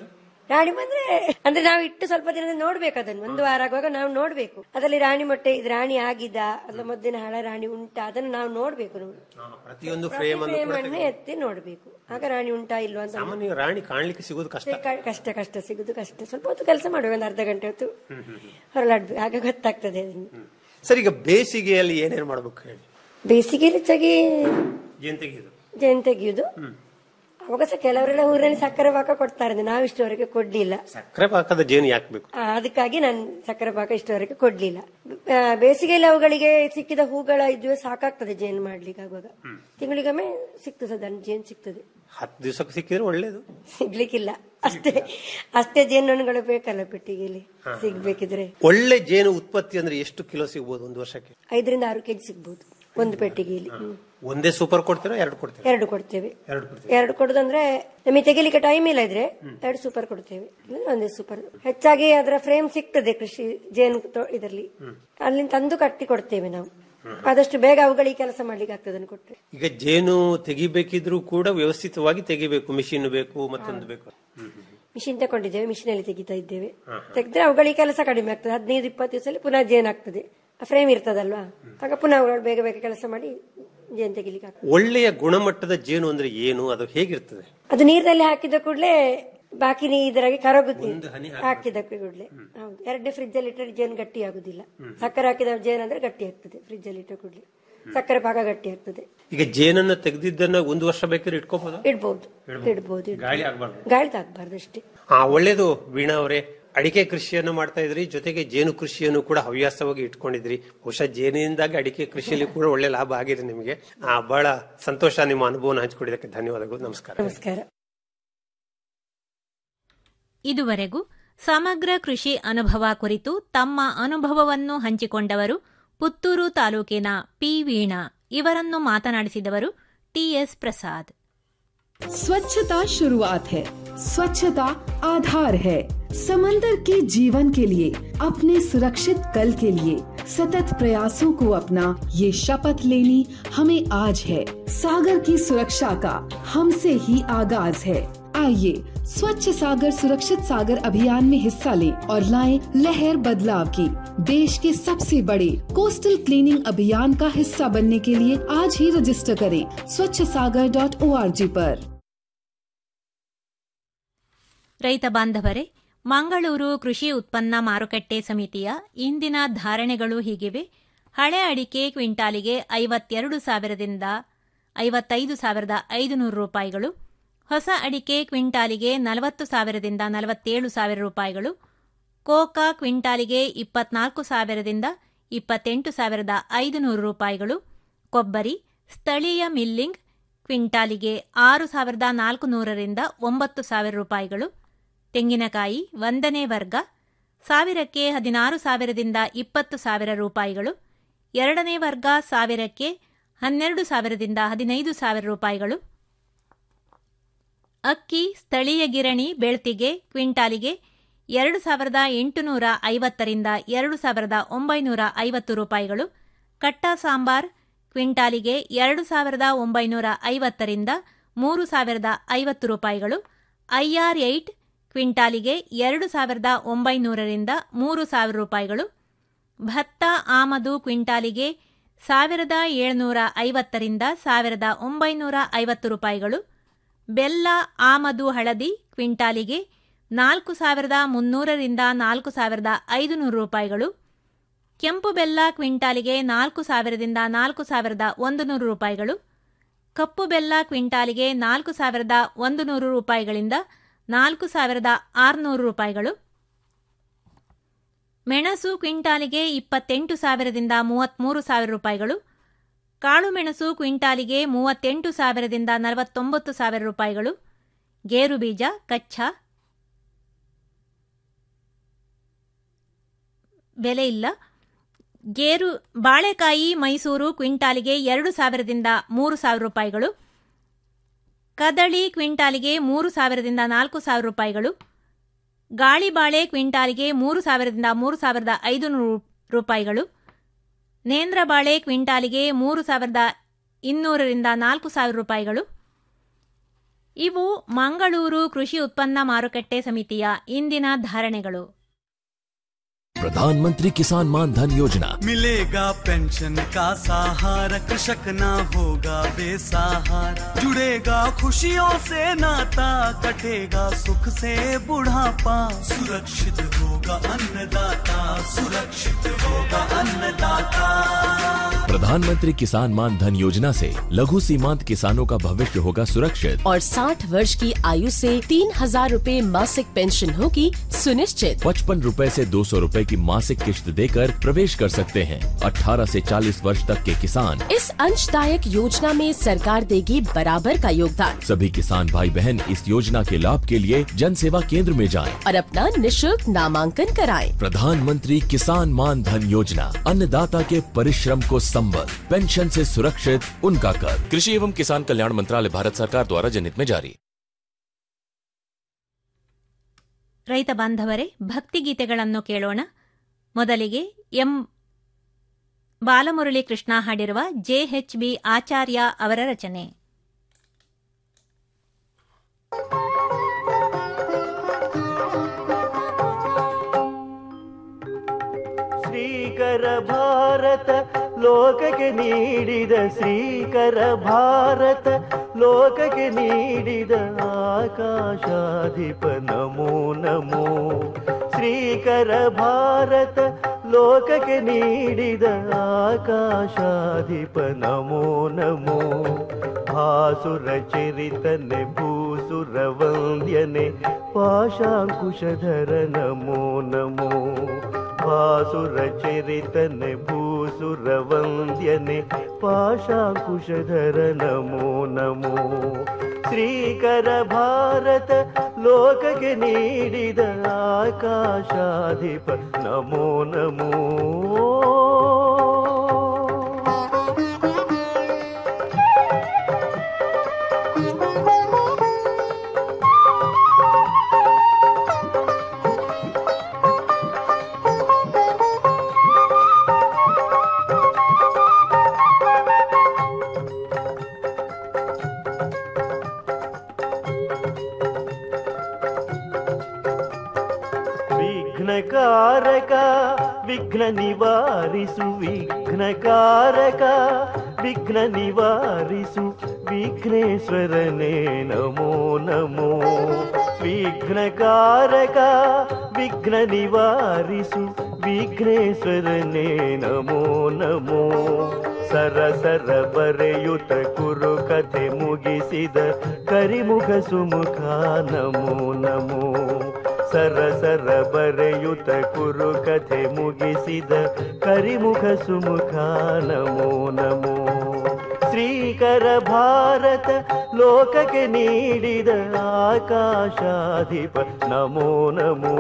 ರಾಣಿ ಬಂದ್ರೆ ಅಂದ್ರೆ ನಾವು ಇಟ್ಟು ಸ್ವಲ್ಪ ದಿನ ನೋಡ್ಬೇಕು ಅದನ್ನು ಒಂದು ವಾರ ಆಗುವಾಗ ನಾವು ನೋಡ್ಬೇಕು ಅದರಲ್ಲಿ ರಾಣಿ ಮೊಟ್ಟೆ ಇದು ರಾಣಿ ಆಗಿದ ಅದ್ರ ಮೊದಲಿನ ಹಳ ರಾಣಿ ಉಂಟಾ ಅದನ್ನು ನಾವು ನೋಡ್ಬೇಕು ನೋಡಿ ಪ್ರತಿಯೊಂದು ಫ್ರೇಮ್ ಅನ್ನು ಕೂಡ ಫ್ರೇಮನ್ನು ಎತ್ತಿ ನೋಡ್ಬೇಕು ಆಗ ರಾಣಿ ಉಂಟಾ ಇಲ್ವಾ ಅಂತ ಸಾಮಾನ್ಯ ರಾಣಿ ಕಾಣ್ಲಿಕ್ಕೆ ಸಿಗೋದು ಕಷ್ಟ ಕ- ಕಷ್ಟ ಕಷ್ಟ ಸಿಗುದು ಕಷ್ಟ ಸ್ವಲ್ಪ ಹೊತ್ತು ಕೆಲಸ ಮಾಡುವ ಒಂದು ಅರ್ಧ ಗಂಟೆ ಹೊತ್ತು ಹೊರಲಾಡ್ಬೇಕು ಆಗ ಗೊತ್ತಾಗ್ತದೆ ಅದನ್ನು ಸರ್ ಈಗ ಬೇಸಿಗೆಯಲ್ಲಿ ಏನೇನು ಮಾಡ್ಬೇಕು ಹೇಳಿ ಬೇಸಿಗೆ ಹೆಚ್ಚಾಗಿ ಏನ್ ತೆಗೆಯುದು ಜೇನು ತೆಗೆಯುದು ಅವಾಗ ಸಹ ಕೆಲವರೆಲ್ಲ ಊರಲ್ಲಿ ಸಕ್ಕರೆ ಪಾಕ ಕೊಡ್ತಾರೆ ನಾವು ಇಷ್ಟವರೆಗೆ ಕೊಡ್ಲಿಲ್ಲ ಸಕ್ಕರೆ ಪಾಕದ ಜೇನು ಯಾಕೆ ಬೇಕು ಆ, ಅದಕ್ಕಾಗಿ ನಾನು ಸಕ್ಕರೆ ಪಾಕ ಇಷ್ಟವರೆಗೆ ಕೊಡ್ಲಿಲ್ಲ ಆ, ಬೇಸಿಗೆಯಲ್ಲಿ ಅವುಗಳಿಗೆ ಸಿಕ್ಕಿದ ಹೂಗಳ ಇದುವೆ ಸಾಕಾಗ್ತದೆ ಜೇನು ಮಾಡ್ಲಿಕ್ಕೆ ಆಗುವಾಗ ತಿಂಗಳಿಗೊಮ್ಮೆ ಸಿಗ್ತದೆ ಅದನ್ನು ಜೇನು ಸಿಗ್ತದೆ ಹತ್ತು ದಿವಸಕ್ಕೆ ಸಿಕ್ಕಿದ್ರೆ ಒಳ್ಳೇದು ಸಿಗ್ಲಿಕ್ಕಿಲ್ಲ ಅಷ್ಟೇ ಅಷ್ಟೇ ಜೇನುಗಳು ಬೇಕಲ್ಲ ಪೆಟ್ಟಿಗೆಯಲ್ಲಿ ಸಿಗ್ಬೇಕಿದ್ರೆ ಒಳ್ಳೆ ಜೇನು ಉತ್ಪತ್ತಿ ಅಂದ್ರೆ ಎಷ್ಟು ಕಿಲೋ ಸಿಗ್ಬೋದು ಒಂದು ವರ್ಷಕ್ಕೆ ಐದರಿಂದ ಆರು ಕೆಜಿ ಸಿಗ್ಬೋದು ಒಂದು ಪೆಟ್ಟಿಗೆಯಲ್ಲಿ ಹ್ಮ್. ಒಂದೇ ಸೂಪರ್ ಕೊಡ್ತೀರಾ ಎರಡು ಕೊಡ್ತೀರಾ ಎರಡು ಕೊಡ್ತೇವೆ ಎರಡು ಕೊಡ್ತೀರಾ ಎರಡು ಕೊಡುದಂದ್ರೆ ನಮಗೆ ತೆಗಿಲಿಕ್ಕೆ ಟೈಮ್ ಇಲ್ಲ ಇದ್ರೆ ಎರಡು ಸೂಪರ್ ಕೊಡ್ತೇವೆ ಇಲ್ಲಾಂದ್ರೆ ಒಂದೇ ಸೂಪರ್ ಹೆಚ್ಚಾಗಿ ಅದರ ಫ್ರೇಮ್ ಸಿಗ್ತದೆ ಕೃಷಿ ಜೇನು ತೊ- ಇದರಲ್ಲಿ ಅಲ್ಲಿಂದ ತಂದು ಕಟ್ಟಿ ಕೊಡ್ತೇವೆ ನಾವು ಆದಷ್ಟು ಬೇಗ ಅವುಗಳಿಗೆ ಕೆಲಸ ಮಾಡ್ಲಿಕ್ಕೆ ಆಗ್ತದೆ ಅದನ್ನು ಕೊಟ್ಟರೆ ಈಗ ಜೇನು ತೆಗಿಬೇಕಿದ್ರೂ ಕೂಡ ವ್ಯವಸ್ಥಿತವಾಗಿ ತೆಗಿಬೇಕು ಮಿಷಿನ್ ಬೇಕು ಮತ್ತೊಂದು ಬೇಕು ಮಿಷಿನ್ ತಗೊಂಡಿದ್ದೇವೆ ಮಿಷಿನ್ ಅಲ್ಲಿ ತೆಗಿತಾ ಇದ್ದೇವೆ ತೆಗೆದ್ರೆ ಅವುಗಳಿಗೆ ಕೆಲಸ ಕಡಿಮೆ ಆಗ್ತದೆ ಹದಿನೈದು ಇಪ್ಪತ್ತು ದಿವಸದಲ್ಲಿ ಪುನಃ ಜೇನು ಆಗ್ತದೆ ಫ್ರೇಮ್ ಇರ್ತದಲ್ವಾ ಆಗ ಪುನಃ ಅವುಗಳು ಬೇಗ ಬೇಗ ಕೆಲಸ ಮಾಡಿ ಜೇನು ತೆಗಿಲಿಕ್ಕೆ ಆಗ್ತದೆ ಒಳ್ಳೆಯ ಗುಣಮಟ್ಟದ ಜೇನು ಅಂದ್ರೆ ಏನು ಅದು ಹೇಗಿರ್ತದೆ ಅದು ನೀರಿನಲ್ಲಿ ಹಾಕಿದ ಕೂಡಲೇ ಬಾಕಿ ನೀ ಇದರಾಗಿ ಕರಗುತ್ತೆ ಹಾಕಿದ ಕೂಡಲೇ ಹೌದು ಎರಡನೇ ಫ್ರಿಜ್ ಅಲ್ಲಿ ಇಟ್ಟರೆ ಜೇನು ಗಟ್ಟಿ ಆಗುದಿಲ್ಲ ಸಕ್ಕರೆ ಹಾಕಿದ ಜೇನು ಅಂದ್ರೆ ಗಟ್ಟಿ ಆಗ್ತದೆ ಫ್ರಿಜ್ ಅಲ್ಲಿ ಇಟ್ಟ ಕೂಡಲೇ ಸಕ್ಕರೆ ಪಾಕ ಗಟ್ಟಿ ಆಗ್ತದೆ ಈಗ ಜೇನನ್ನ ತೆಗೆದಿದ್ದನ್ನ ಒಂದು ವರ್ಷ ಬೇಕಾದ್ರೆ ಇಟ್ಕೋಬಹುದು ಇಡ್ಬೋದು ಇಡ್ಬೋದು ಇಡ್ಬೋದು. ಗಾಳಿ ಆಗ್ಬಾರ್ದು ಗಾಳಿ ತಾಗಬಾರ್ದು ಅಷ್ಟೇ ಹಾ ಒಳ್ಳೇದು ವೀಣಾ ಅವರೇ ಅಡಿಕೆ ಕೃಷಿಯನ್ನು ಮಾಡ್ತಾ ಇದ್ರಿ ಜೊತೆಗೆ ಜೇನು ಕೃಷಿಯನ್ನು ಕೂಡ ಹವ್ಯಾಸವಾಗಿ ಇಟ್ಕೊಂಡಿದ್ರಿ ಬಹುಶಃ ಜೇನಿನಿಂದಾಗಿ ಅಡಿಕೆ ಕೃಷಿಯಲ್ಲಿ ಕೂಡ ಒಳ್ಳೆ ಲಾಭ ಆಗಿದೆ ನಿಮಗೆ ಆ ಬಹಳ ಸಂತೋಷ ನಿಮ್ಮ ಅನುಭವನ ಹಂಚಿಕೊಂಡಿದ್ದಕ್ಕೆ ಧನ್ಯವಾದಗಳು ನಮಸ್ಕಾರ ನಮಸ್ಕಾರ ಇದುವರೆಗೂ ಸಮಗ್ರ ಕೃಷಿ ಅನುಭವ ಕುರಿತು ತಮ್ಮ ಅನುಭವವನ್ನು ಹಂಚಿಕೊಂಡವರು ಪುತ್ತೂರು ತಾಲೂಕಿನ ಪಿ ವೀಣಾ ಇವರನ್ನು ಮಾತನಾಡಿಸಿದವರು ಟಿಎಸ್ ಪ್ರಸಾದ್ स्वच्छता शुरुआत है स्वच्छता आधार है समंदर के जीवन के लिए अपने सुरक्षित कल के लिए सतत प्रयासों को अपना ये शपथ लेनी हमें आज है सागर की सुरक्षा का हमसे ही आगाज है आइए स्वच्छ सागर सुरक्षित सागर अभियान में हिस्सा लें और लाएं लहर बदलाव की देश के सबसे बड़े कोस्टल क्लीनिंग अभियान का हिस्सा बनने के लिए आज ही रजिस्टर करें स्वच्छ सागर डॉट ओ आर जी पर ರೈತ ಬಾಂಧವರೇ ಮಂಗಳೂರು ಕೃಷಿ ಉತ್ಪನ್ನ ಮಾರುಕಟ್ಟೆ ಸಮಿತಿಯ ಇಂದಿನ ಧಾರಣೆಗಳು ಹೀಗಿವೆ ಹಳೆ ಅಡಿಕೆ ಕ್ವಿಂಟಾಲಿಗೆ ಐವತ್ತೆರಡು ಸಾವಿರದಿಂದ ಐವತ್ತೈದು ಸಾವಿರದ ಐದುನೂರು ರೂಪಾಯಿಗಳು ಹೊಸ ಅಡಿಕೆ ಕ್ವಿಂಟಾಲಿಗೆ ನಲವತ್ತು ಸಾವಿರದಿಂದ ನಲವತ್ತೇಳು ಸಾವಿರ ರೂಪಾಯಿಗಳು ಕೋಕಾ ಕ್ವಿಂಟಾಲಿಗೆ ಇಪ್ಪತ್ನಾಲ್ಕು ಸಾವಿರದಿಂದ ಇಪ್ಪತ್ತೆಂಟು ಸಾವಿರದ ಐದುನೂರು ರೂಪಾಯಿಗಳು ಕೊಬ್ಬರಿ ಸ್ಥಳೀಯ ಮಿಲ್ಲಿಂಗ್ ಕ್ವಿಂಟಾಲಿಗೆ ಆರು ಸಾವಿರದ ನಾಲ್ಕು ನೂರರಿಂದ ಒಂಬತ್ತು ಸಾವಿರ ರೂಪಾಯಿಗಳು ತೆಂಗಿನಕಾಯಿ ಒಂದನೇ ವರ್ಗ ಸಾವಿರಕ್ಕೆ ಹದಿನಾರು ಸಾವಿರದಿಂದ ಇಪ್ಪತ್ತು ಸಾವಿರ ರೂಪಾಯಿಗಳು ಎರಡನೇ ವರ್ಗ ಸಾವಿರಕ್ಕೆ ಹನ್ನೆರಡು ಸಾವಿರದಿಂದ ಹದಿನೈದು ಸಾವಿರ ರೂಪಾಯಿಗಳು ಅಕ್ಕಿ ಸ್ಥಳೀಯ ಗಿರಣಿ ಬೆಳ್ತಿಗೆ ಕ್ವಿಂಟಾಲಿಗೆ ಎರಡು ಸಾವಿರದ ಎಂಟುನೂರ ಐವತ್ತರಿಂದ ಎರಡು ಸಾವಿರದ ಒಂಬೈನೂರ ಐವತ್ತು ರೂಪಾಯಿಗಳು ಕಟ್ಟ ಸಾಂಬಾರ್ ಕ್ವಿಂಟಾಲಿಗೆ ಎರಡು ಸಾವಿರದ ಒಂಬೈನೂರ ಐವತ್ತರಿಂದ ಮೂರು ಸಾವಿರದ ಐವತ್ತು ರೂಪಾಯಿಗಳು ಐಆರ್ ಏಟ್ ಕ್ವಿಂಟಾಲಿಗೆ ಎರಡು ಸಾವಿರದ ಒಂಬೈನೂರರಿಂದ ಮೂರು ಸಾವಿರ ರೂಪಾಯಿಗಳು ಭತ್ತ ಆಮದು ಕ್ವಿಂಟಾಲಿಗೆ ಸಾವಿರದ ಏಳುನೂರ ಐವತ್ತರಿಂದ ಸಾವಿರದ ಒಂಬೈನೂರ ಐವತ್ತು ರೂಪಾಯಿಗಳು ಬೆಲ್ಲ ಆಮದು ಹಳದಿ ಕ್ವಿಂಟಾಲಿಗೆ ನಾಲ್ಕು ಸಾವಿರದ ಮುನ್ನೂರರಿಂದ ನಾಲ್ಕು ಸಾವಿರದ ಐದುನೂರು ರೂಪಾಯಿಗಳು ಕೆಂಪು ಬೆಲ್ಲ ಕ್ವಿಂಟಾಲಿಗೆ ನಾಲ್ಕು ಸಾವಿರದಿಂದ ನಾಲ್ಕು ಸಾವಿರದ ಒಂದು ನೂರು ರೂಪಾಯಿಗಳು ಕಪ್ಪು ಬೆಲ್ಲ ಕ್ವಿಂಟಾಲಿಗೆ ನಾಲ್ಕು ಸಾವಿರದ ಒಂದು ನೂರು ರೂಪಾಯಿಗಳಿಂದ ನಾಲ್ಕು ಸಾವಿರದ ಆರುನೂರು ರೂಪಾಯಿಗಳು ಮೆಣಸು ಕ್ವಿಂಟಾಲಿಗೆ ಇಪ್ಪತ್ತೆಂಟು ಸಾವಿರದಿಂದ ಮೂವತ್ಮೂರು ಸಾವಿರ ರೂಪಾಯಿಗಳು ಕಾಳುಮೆಣಸು ಕ್ವಿಂಟಾಲಿಗೆ ಮೂವತ್ತೆಂಟು ಸಾವಿರದಿಂದ ನಲವತ್ತೊಂಬತ್ತು ಸಾವಿರ ರೂಪಾಯಿಗಳು ಗೇರು ಬೀಜ ಕಚ್ಚಾ ಬೆಲೆ ಇಲ್ಲ ಗೇರು ಬಾಳೆಕಾಯಿ ಮೈಸೂರು ಕ್ವಿಂಟಾಲಿಗೆ ಎರಡು ಸಾವಿರದಿಂದ ಮೂರು ಸಾವಿರ ರೂಪಾಯಿಗಳು ಕದಳಿ ಕ್ವಿಂಟಾಲಿಗೆ ಮೂರು ಸಾವಿರದಿಂದ ನಾಲ್ಕು ಸಾವಿರ ರೂಪಾಯಿಗಳು ಗಾಳಿ ಬಾಳೆ ಕ್ವಿಂಟಾಲಿಗೆ ಮೂರು ಸಾವಿರದಿಂದ ಮೂರು ಸಾವಿರದ ಐದುನೂರು ರೂಪಾಯಿಗಳು ನೇಂದ್ರ ಬಾಳೆ ಕ್ವಿಂಟಾಲಿಗೆ ಮೂರು ಸಾವಿರದ ಇನ್ನೂರರಿಂದ ನಾಲ್ಕು ಸಾವಿರ ರೂಪಾಯಿಗಳು ಇವು ಮಂಗಳೂರು ಕೃಷಿ ಉತ್ಪನ್ನ ಮಾರುಕಟ್ಟೆ ಸಮಿತಿಯ ಇಂದಿನ ಧಾರಣೆಗಳು प्रधानमंत्री किसान मान धन योजना मिलेगा पेंशन का सहारा कृषक ना होगा बेसहारा जुड़ेगा खुशियों से नाता कटेगा सुख से बुढ़ापा सुरक्षित होगा अन्नदाता सुरक्षित होगा अन्नदाता प्रधानमंत्री किसान मान धन योजना से लघु सीमांत किसानों का भविष्य होगा सुरक्षित और 60 वर्ष की आयु से तीन हजार रूपए मासिक पेंशन होगी सुनिश्चित पचपन रूपए से दो सौ रूपए की मासिक किश्त देकर प्रवेश कर सकते हैं 18 से 40 वर्ष तक के किसान इस अंशदायक योजना में सरकार देगी बराबर का योगदान सभी किसान भाई बहन इस योजना के लाभ के लिए जन सेवा केंद्र में जाएं। और अपना निशुल्क नामांकन कराएं। प्रधानमंत्री किसान मान धन योजना अन्नदाता के परिश्रम को संबल पेंशन से सुरक्षित उनका कर कृषि एवं किसान कल्याण मंत्रालय भारत सरकार द्वारा जनहित में जारी ರೈತ ಬಾಂಧವರೇ ಭಕ್ತಿಗೀತೆಗಳನ್ನು ಕೇಳೋಣ ಮೊದಲಿಗೆ ಎಂ ಬಾಲಮುರಳಿ ಕೃಷ್ಣ ಹಾಡಿರುವ ಜೆಎಚ್ಬಿ ಆಚಾರ್ಯ ಅವರ ರಚನೆ ಶ್ರೀಕರ ಭಾರತ ಲೋಕಕ್ಕೆ ನೀಡಿದ ಶ್ರೀಕರ ಭಾರತ ಲೋಕಕ್ಕೆ ನೀಡಿದ ಆಕಾಶಾಧಿಪ ನಮೋ ನಮೋ ಶ್ರೀಕರ ಭಾರತ ಲೋಕಕ್ಕೆ ನೀಡಿದ ಆಕಾಶಾಧಿಪ ನಮೋ ನಮೋ ಭಾಸುರ ಚರಿತನೆ ಭೂಸುರ ವಂದ್ಯನೆ ಪಾಶಾಂಕುಶಧರ ನಮೋ ನಮೋ ಭಾಸುರ ಚರಿತನೆ ಭೂಸುರ ವಂದ್ಯನೆ ಪಾಶಾಂಕುಶಧರ ನಮೋ ನಮೋ ಶ್ರೀಕರ ಭಾರತ ಲೋಕಕ್ಕೆ ನೀಡಿದ ಆಕಾಶಾಧಿಪ ನಮೋ ನಮೋ ವಿಘ್ನಕಾರಕ ವಿಘ್ನ ನಿವಾರಿಸು ವಿಘ್ನಕಾರಕ ವಿಘ್ನ ನಿವಾರಿಸು ವಿಘ್ನೇಶ್ವರನೇ ನಮೋ ನಮೋ ವಿಘ್ನಕಾರಕ ವಿಘ್ನ ನಿವಾರಿಸು ವಿಘ್ನೇಶ್ವರನೇ ನಮೋ ನಮೋ ಸರಸರ ಬರೆಯುತ ಕುರು ಕಥೆ ಮುಗಿಸಿದ ಕರಿಮುಖ ಸುಮುಖ ನಮೋ ನಮೋ ಸರಸರ ಬರೆಯುತ ಕುರು ಕಥೆ ಮುಗಿಸಿದ ಕರಿಮುಖ ಸುಮುಖ ನಮೋ ನಮೋ ಶ್ರೀಕರ ಭಾರತ ಲೋಕಕ್ಕೆ ನೀಡಿದ ಆಕಾಶಾಧಿಪ ನಮೋ ನಮೋ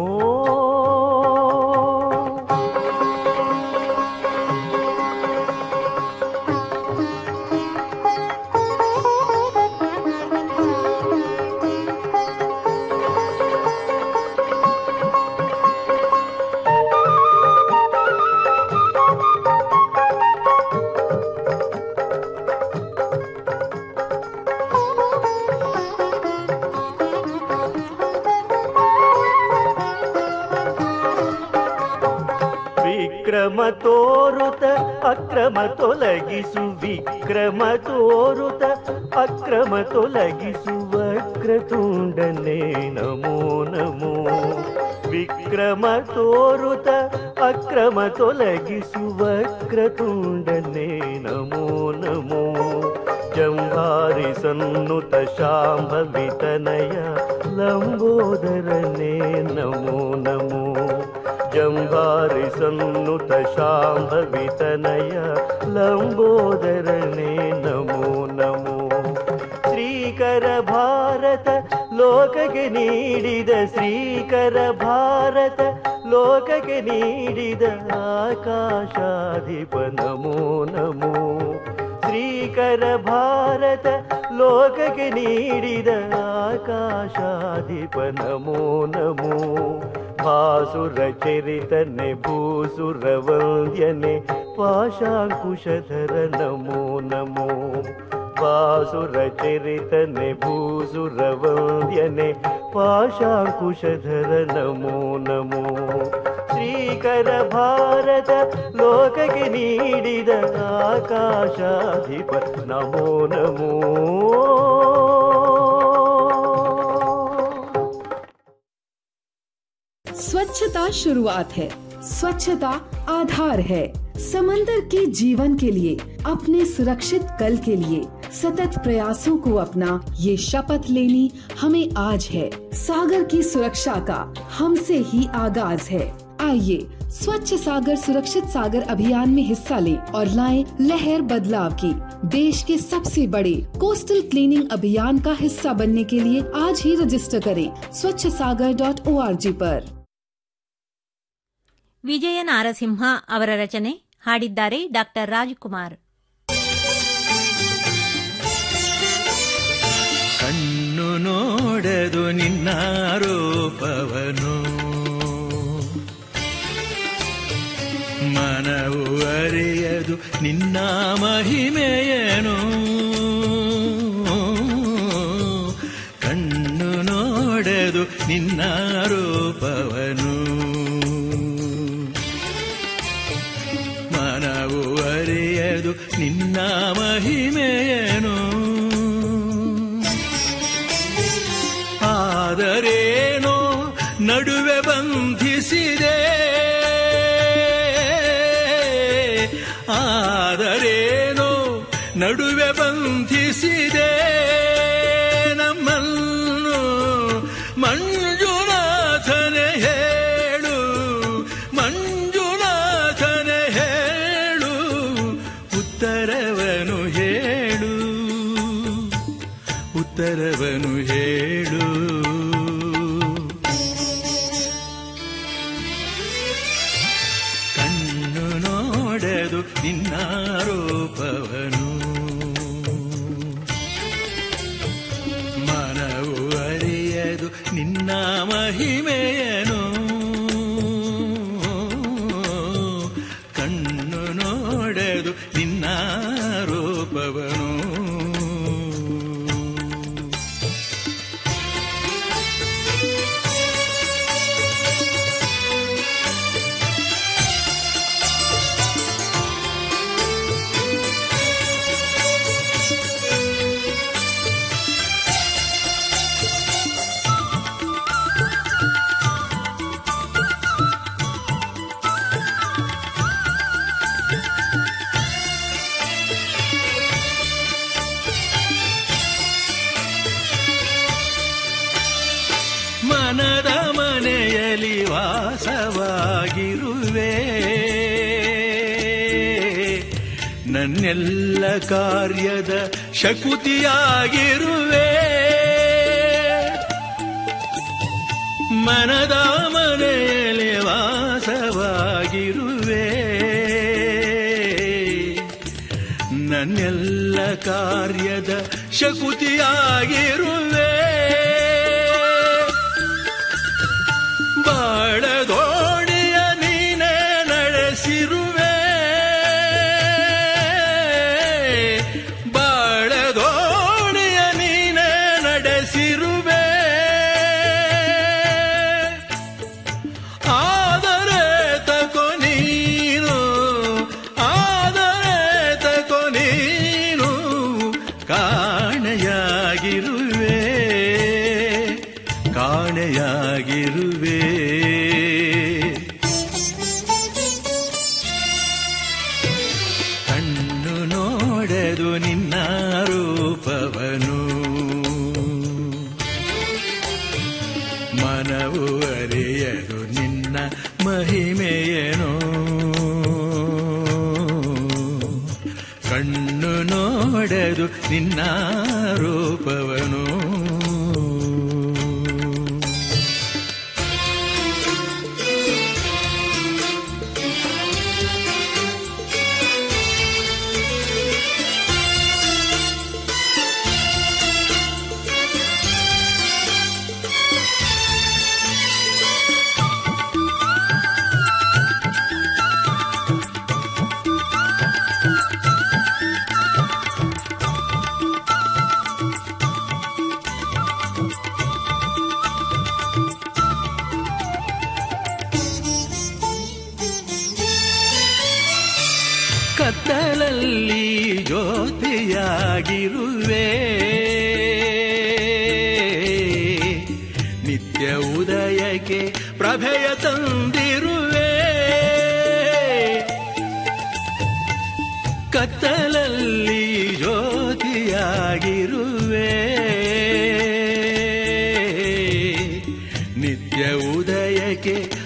ವಿಕ್ರಮ ತೋರುತ ಅಕ್ರಮ ತೊಲಗಿಸು ವಿಕ್ರಮ ತೋರುತ ಅಕ್ರಮ ತೊಲಗಿಸು ವಕ್ರತುಂಡನೆ ನಮೋ ನಮೋ ವಿಕ್ರಮ ತೋರುತ ಅಕ್ರಮ ತೊಲಗಿಸು ವಕ್ರತುಂಡನೆ ನಮೋ ನಮೋ ಜಂಭಾರಿ ಸನ್ನುತ ಶಾಂಭವಿತನಯ ಲಂಬೋದರನೇ ನಮೋ ನಮೋ ಜಂಭಾರಿ ಸನ್ನುತ ಶಾಂಭವಿತನಯ ಲಂಬೋದರನೇ ನಮೋ ನಮೋ ಶ್ರೀಕರ ಭಾರತ ಲೋಕಕ್ಕೆ ನೀಡಿದ ಶ್ರೀಕರ ಭಾರತ ಲೋಕಕ್ಕೆ ನೀಡಿದ ಆಕಾಶಾಧಿಪ ನಮೋ ನಮೋ ಶ್ರೀಕರ ಭಾರತ ಲೋಕಕ್ಕೆ ನೀಡಿದ ಆಕಾಶಾಧಿಪ ನಮೋ ನಮೋ ಭಾಸುರ ಚರಿತನೆ ಭೂಸುರ ವಂದ್ಯನೆ ಪಾಶಾಂಕುಶಧರ ನಮೋ ನಮೋ ಭಾಸುರ ಸುರಚರಿತನೆ ಭೂಸುರವಂದ್ಯನೆ ಪಾಶಾಂಕುಶಧರ ನಮೋ ನಮೋ ಶ್ರೀಕರ ಭಾರತ ಲೋಕಕ್ಕೆ ನೀಡಿದ ಆಕಾಶಾಧಿಪ ನಮೋ ನಮೋ स्वच्छता शुरुआत है स्वच्छता आधार है समंदर के जीवन के लिए अपने सुरक्षित कल के लिए सतत प्रयासों को अपना ये शपथ लेनी हमें आज है सागर की सुरक्षा का हमसे ही आगाज है आइए स्वच्छ सागर सुरक्षित सागर अभियान में हिस्सा लें और लाएं लहर बदलाव की देश के सबसे बड़े कोस्टल क्लीनिंग अभियान का हिस्सा बनने के लिए आज ही रजिस्टर करें स्वच्छ सागर डॉट ओ आर जी पर ವಿಜಯ ನಾರಸಿಂಹ ಅವರ ರಚನೆ ಹಾಡಿದ್ದಾರೆ ಡಾಕ್ಟರ್ ರಾಜ್ಕುಮಾರ್ ಕಣ್ಣು ನೋಡದು ನಿನ್ನ ರೂಪವನು ಮನವು ಅರಿಯದು ನಿನ್ನ ಮಹಿಮೆಯನು ಕಣ್ಣು ನೋಡದು ನಿನ್ನ ರೂಪವನು ಮನವು ಅರಿಯದು ನಿನ್ನ ಮಹಿಮೆಯನು ಆದರೇನೋ ನಡುವೆ ಬಂಧಿಸಿದೆ ಆದರೇನೋ ನಡುವೆ ಬಂಧಿಸಿದೆ ನಮ್ಮನ್ನು ಮಂಜುನಾಥನೆ ಹೇಳು ಮಂಜುನಾಥನೆ ಹೇಳು ಉತ್ತರವನು ಹೇಳು ಉತ್ತರವನು ಹೇಳು ಕಣ್ಣು ನೋಡದು ನಿನ್ನ ರೂಪವನು ಮನವು ಅರಿಯದು ನಿನ್ನ ಮಹಿಮೆಯನು ಕಣ್ಣು ನೋಡದು ನಿನ್ನ ರೂಪವನು ಮನದ ಮನೆಯಲ್ಲಿ ವಾಸವಾಗಿರುವೆ ನನ್ನೆಲ್ಲ ಕಾರ್ಯದ ಶಕುತಿಯಾಗಿರುವೆ ಮನದ ಮನೆಯಲ್ಲಿ ವಾಸವಾಗಿರುವೆ ನನ್ನೆಲ್ಲ ಕಾರ್ಯದ ಶಕುತಿಯಾಗಿರುವೆ ಬಾಳದೋಣಿಯ ನೀನೆ ನಡೆಸಿರುವೆ ಬಾಳದೋಣಿಯ ನೀನೆ ನಡೆಸಿರುವೆ ಆದರೆ ತಕೊ ನೀನು ಆದರೆ ತಕೊ ನೀನು ಕಾಣೆಯಾಗಿರುವೆ ಕಾಣೆಯಾಗಿರುವೆ ಕಣ್ಣು ನೋಡದು ನಿನ್ನ ರೂಪವನು ಮನವು ಅರಿಯದು ನಿನ್ನ ಮಹಿಮೆಯನು ಕಣ್ಣು ನೋಡದು ನಿನ್ನ ರೂಪವನು ಜ್ಯೋತಿಯಾಗಿರುವೆ ನಿತ್ಯ ಉದಯಕ್ಕೆ ಪ್ರಭೆಯ ತಂದಿರುವೆ ಕತ್ತಲಲ್ಲಿ ಜ್ಯೋತಿಯಾಗಿರುವೆ ನಿತ್ಯ ಉದಯಕ್ಕೆ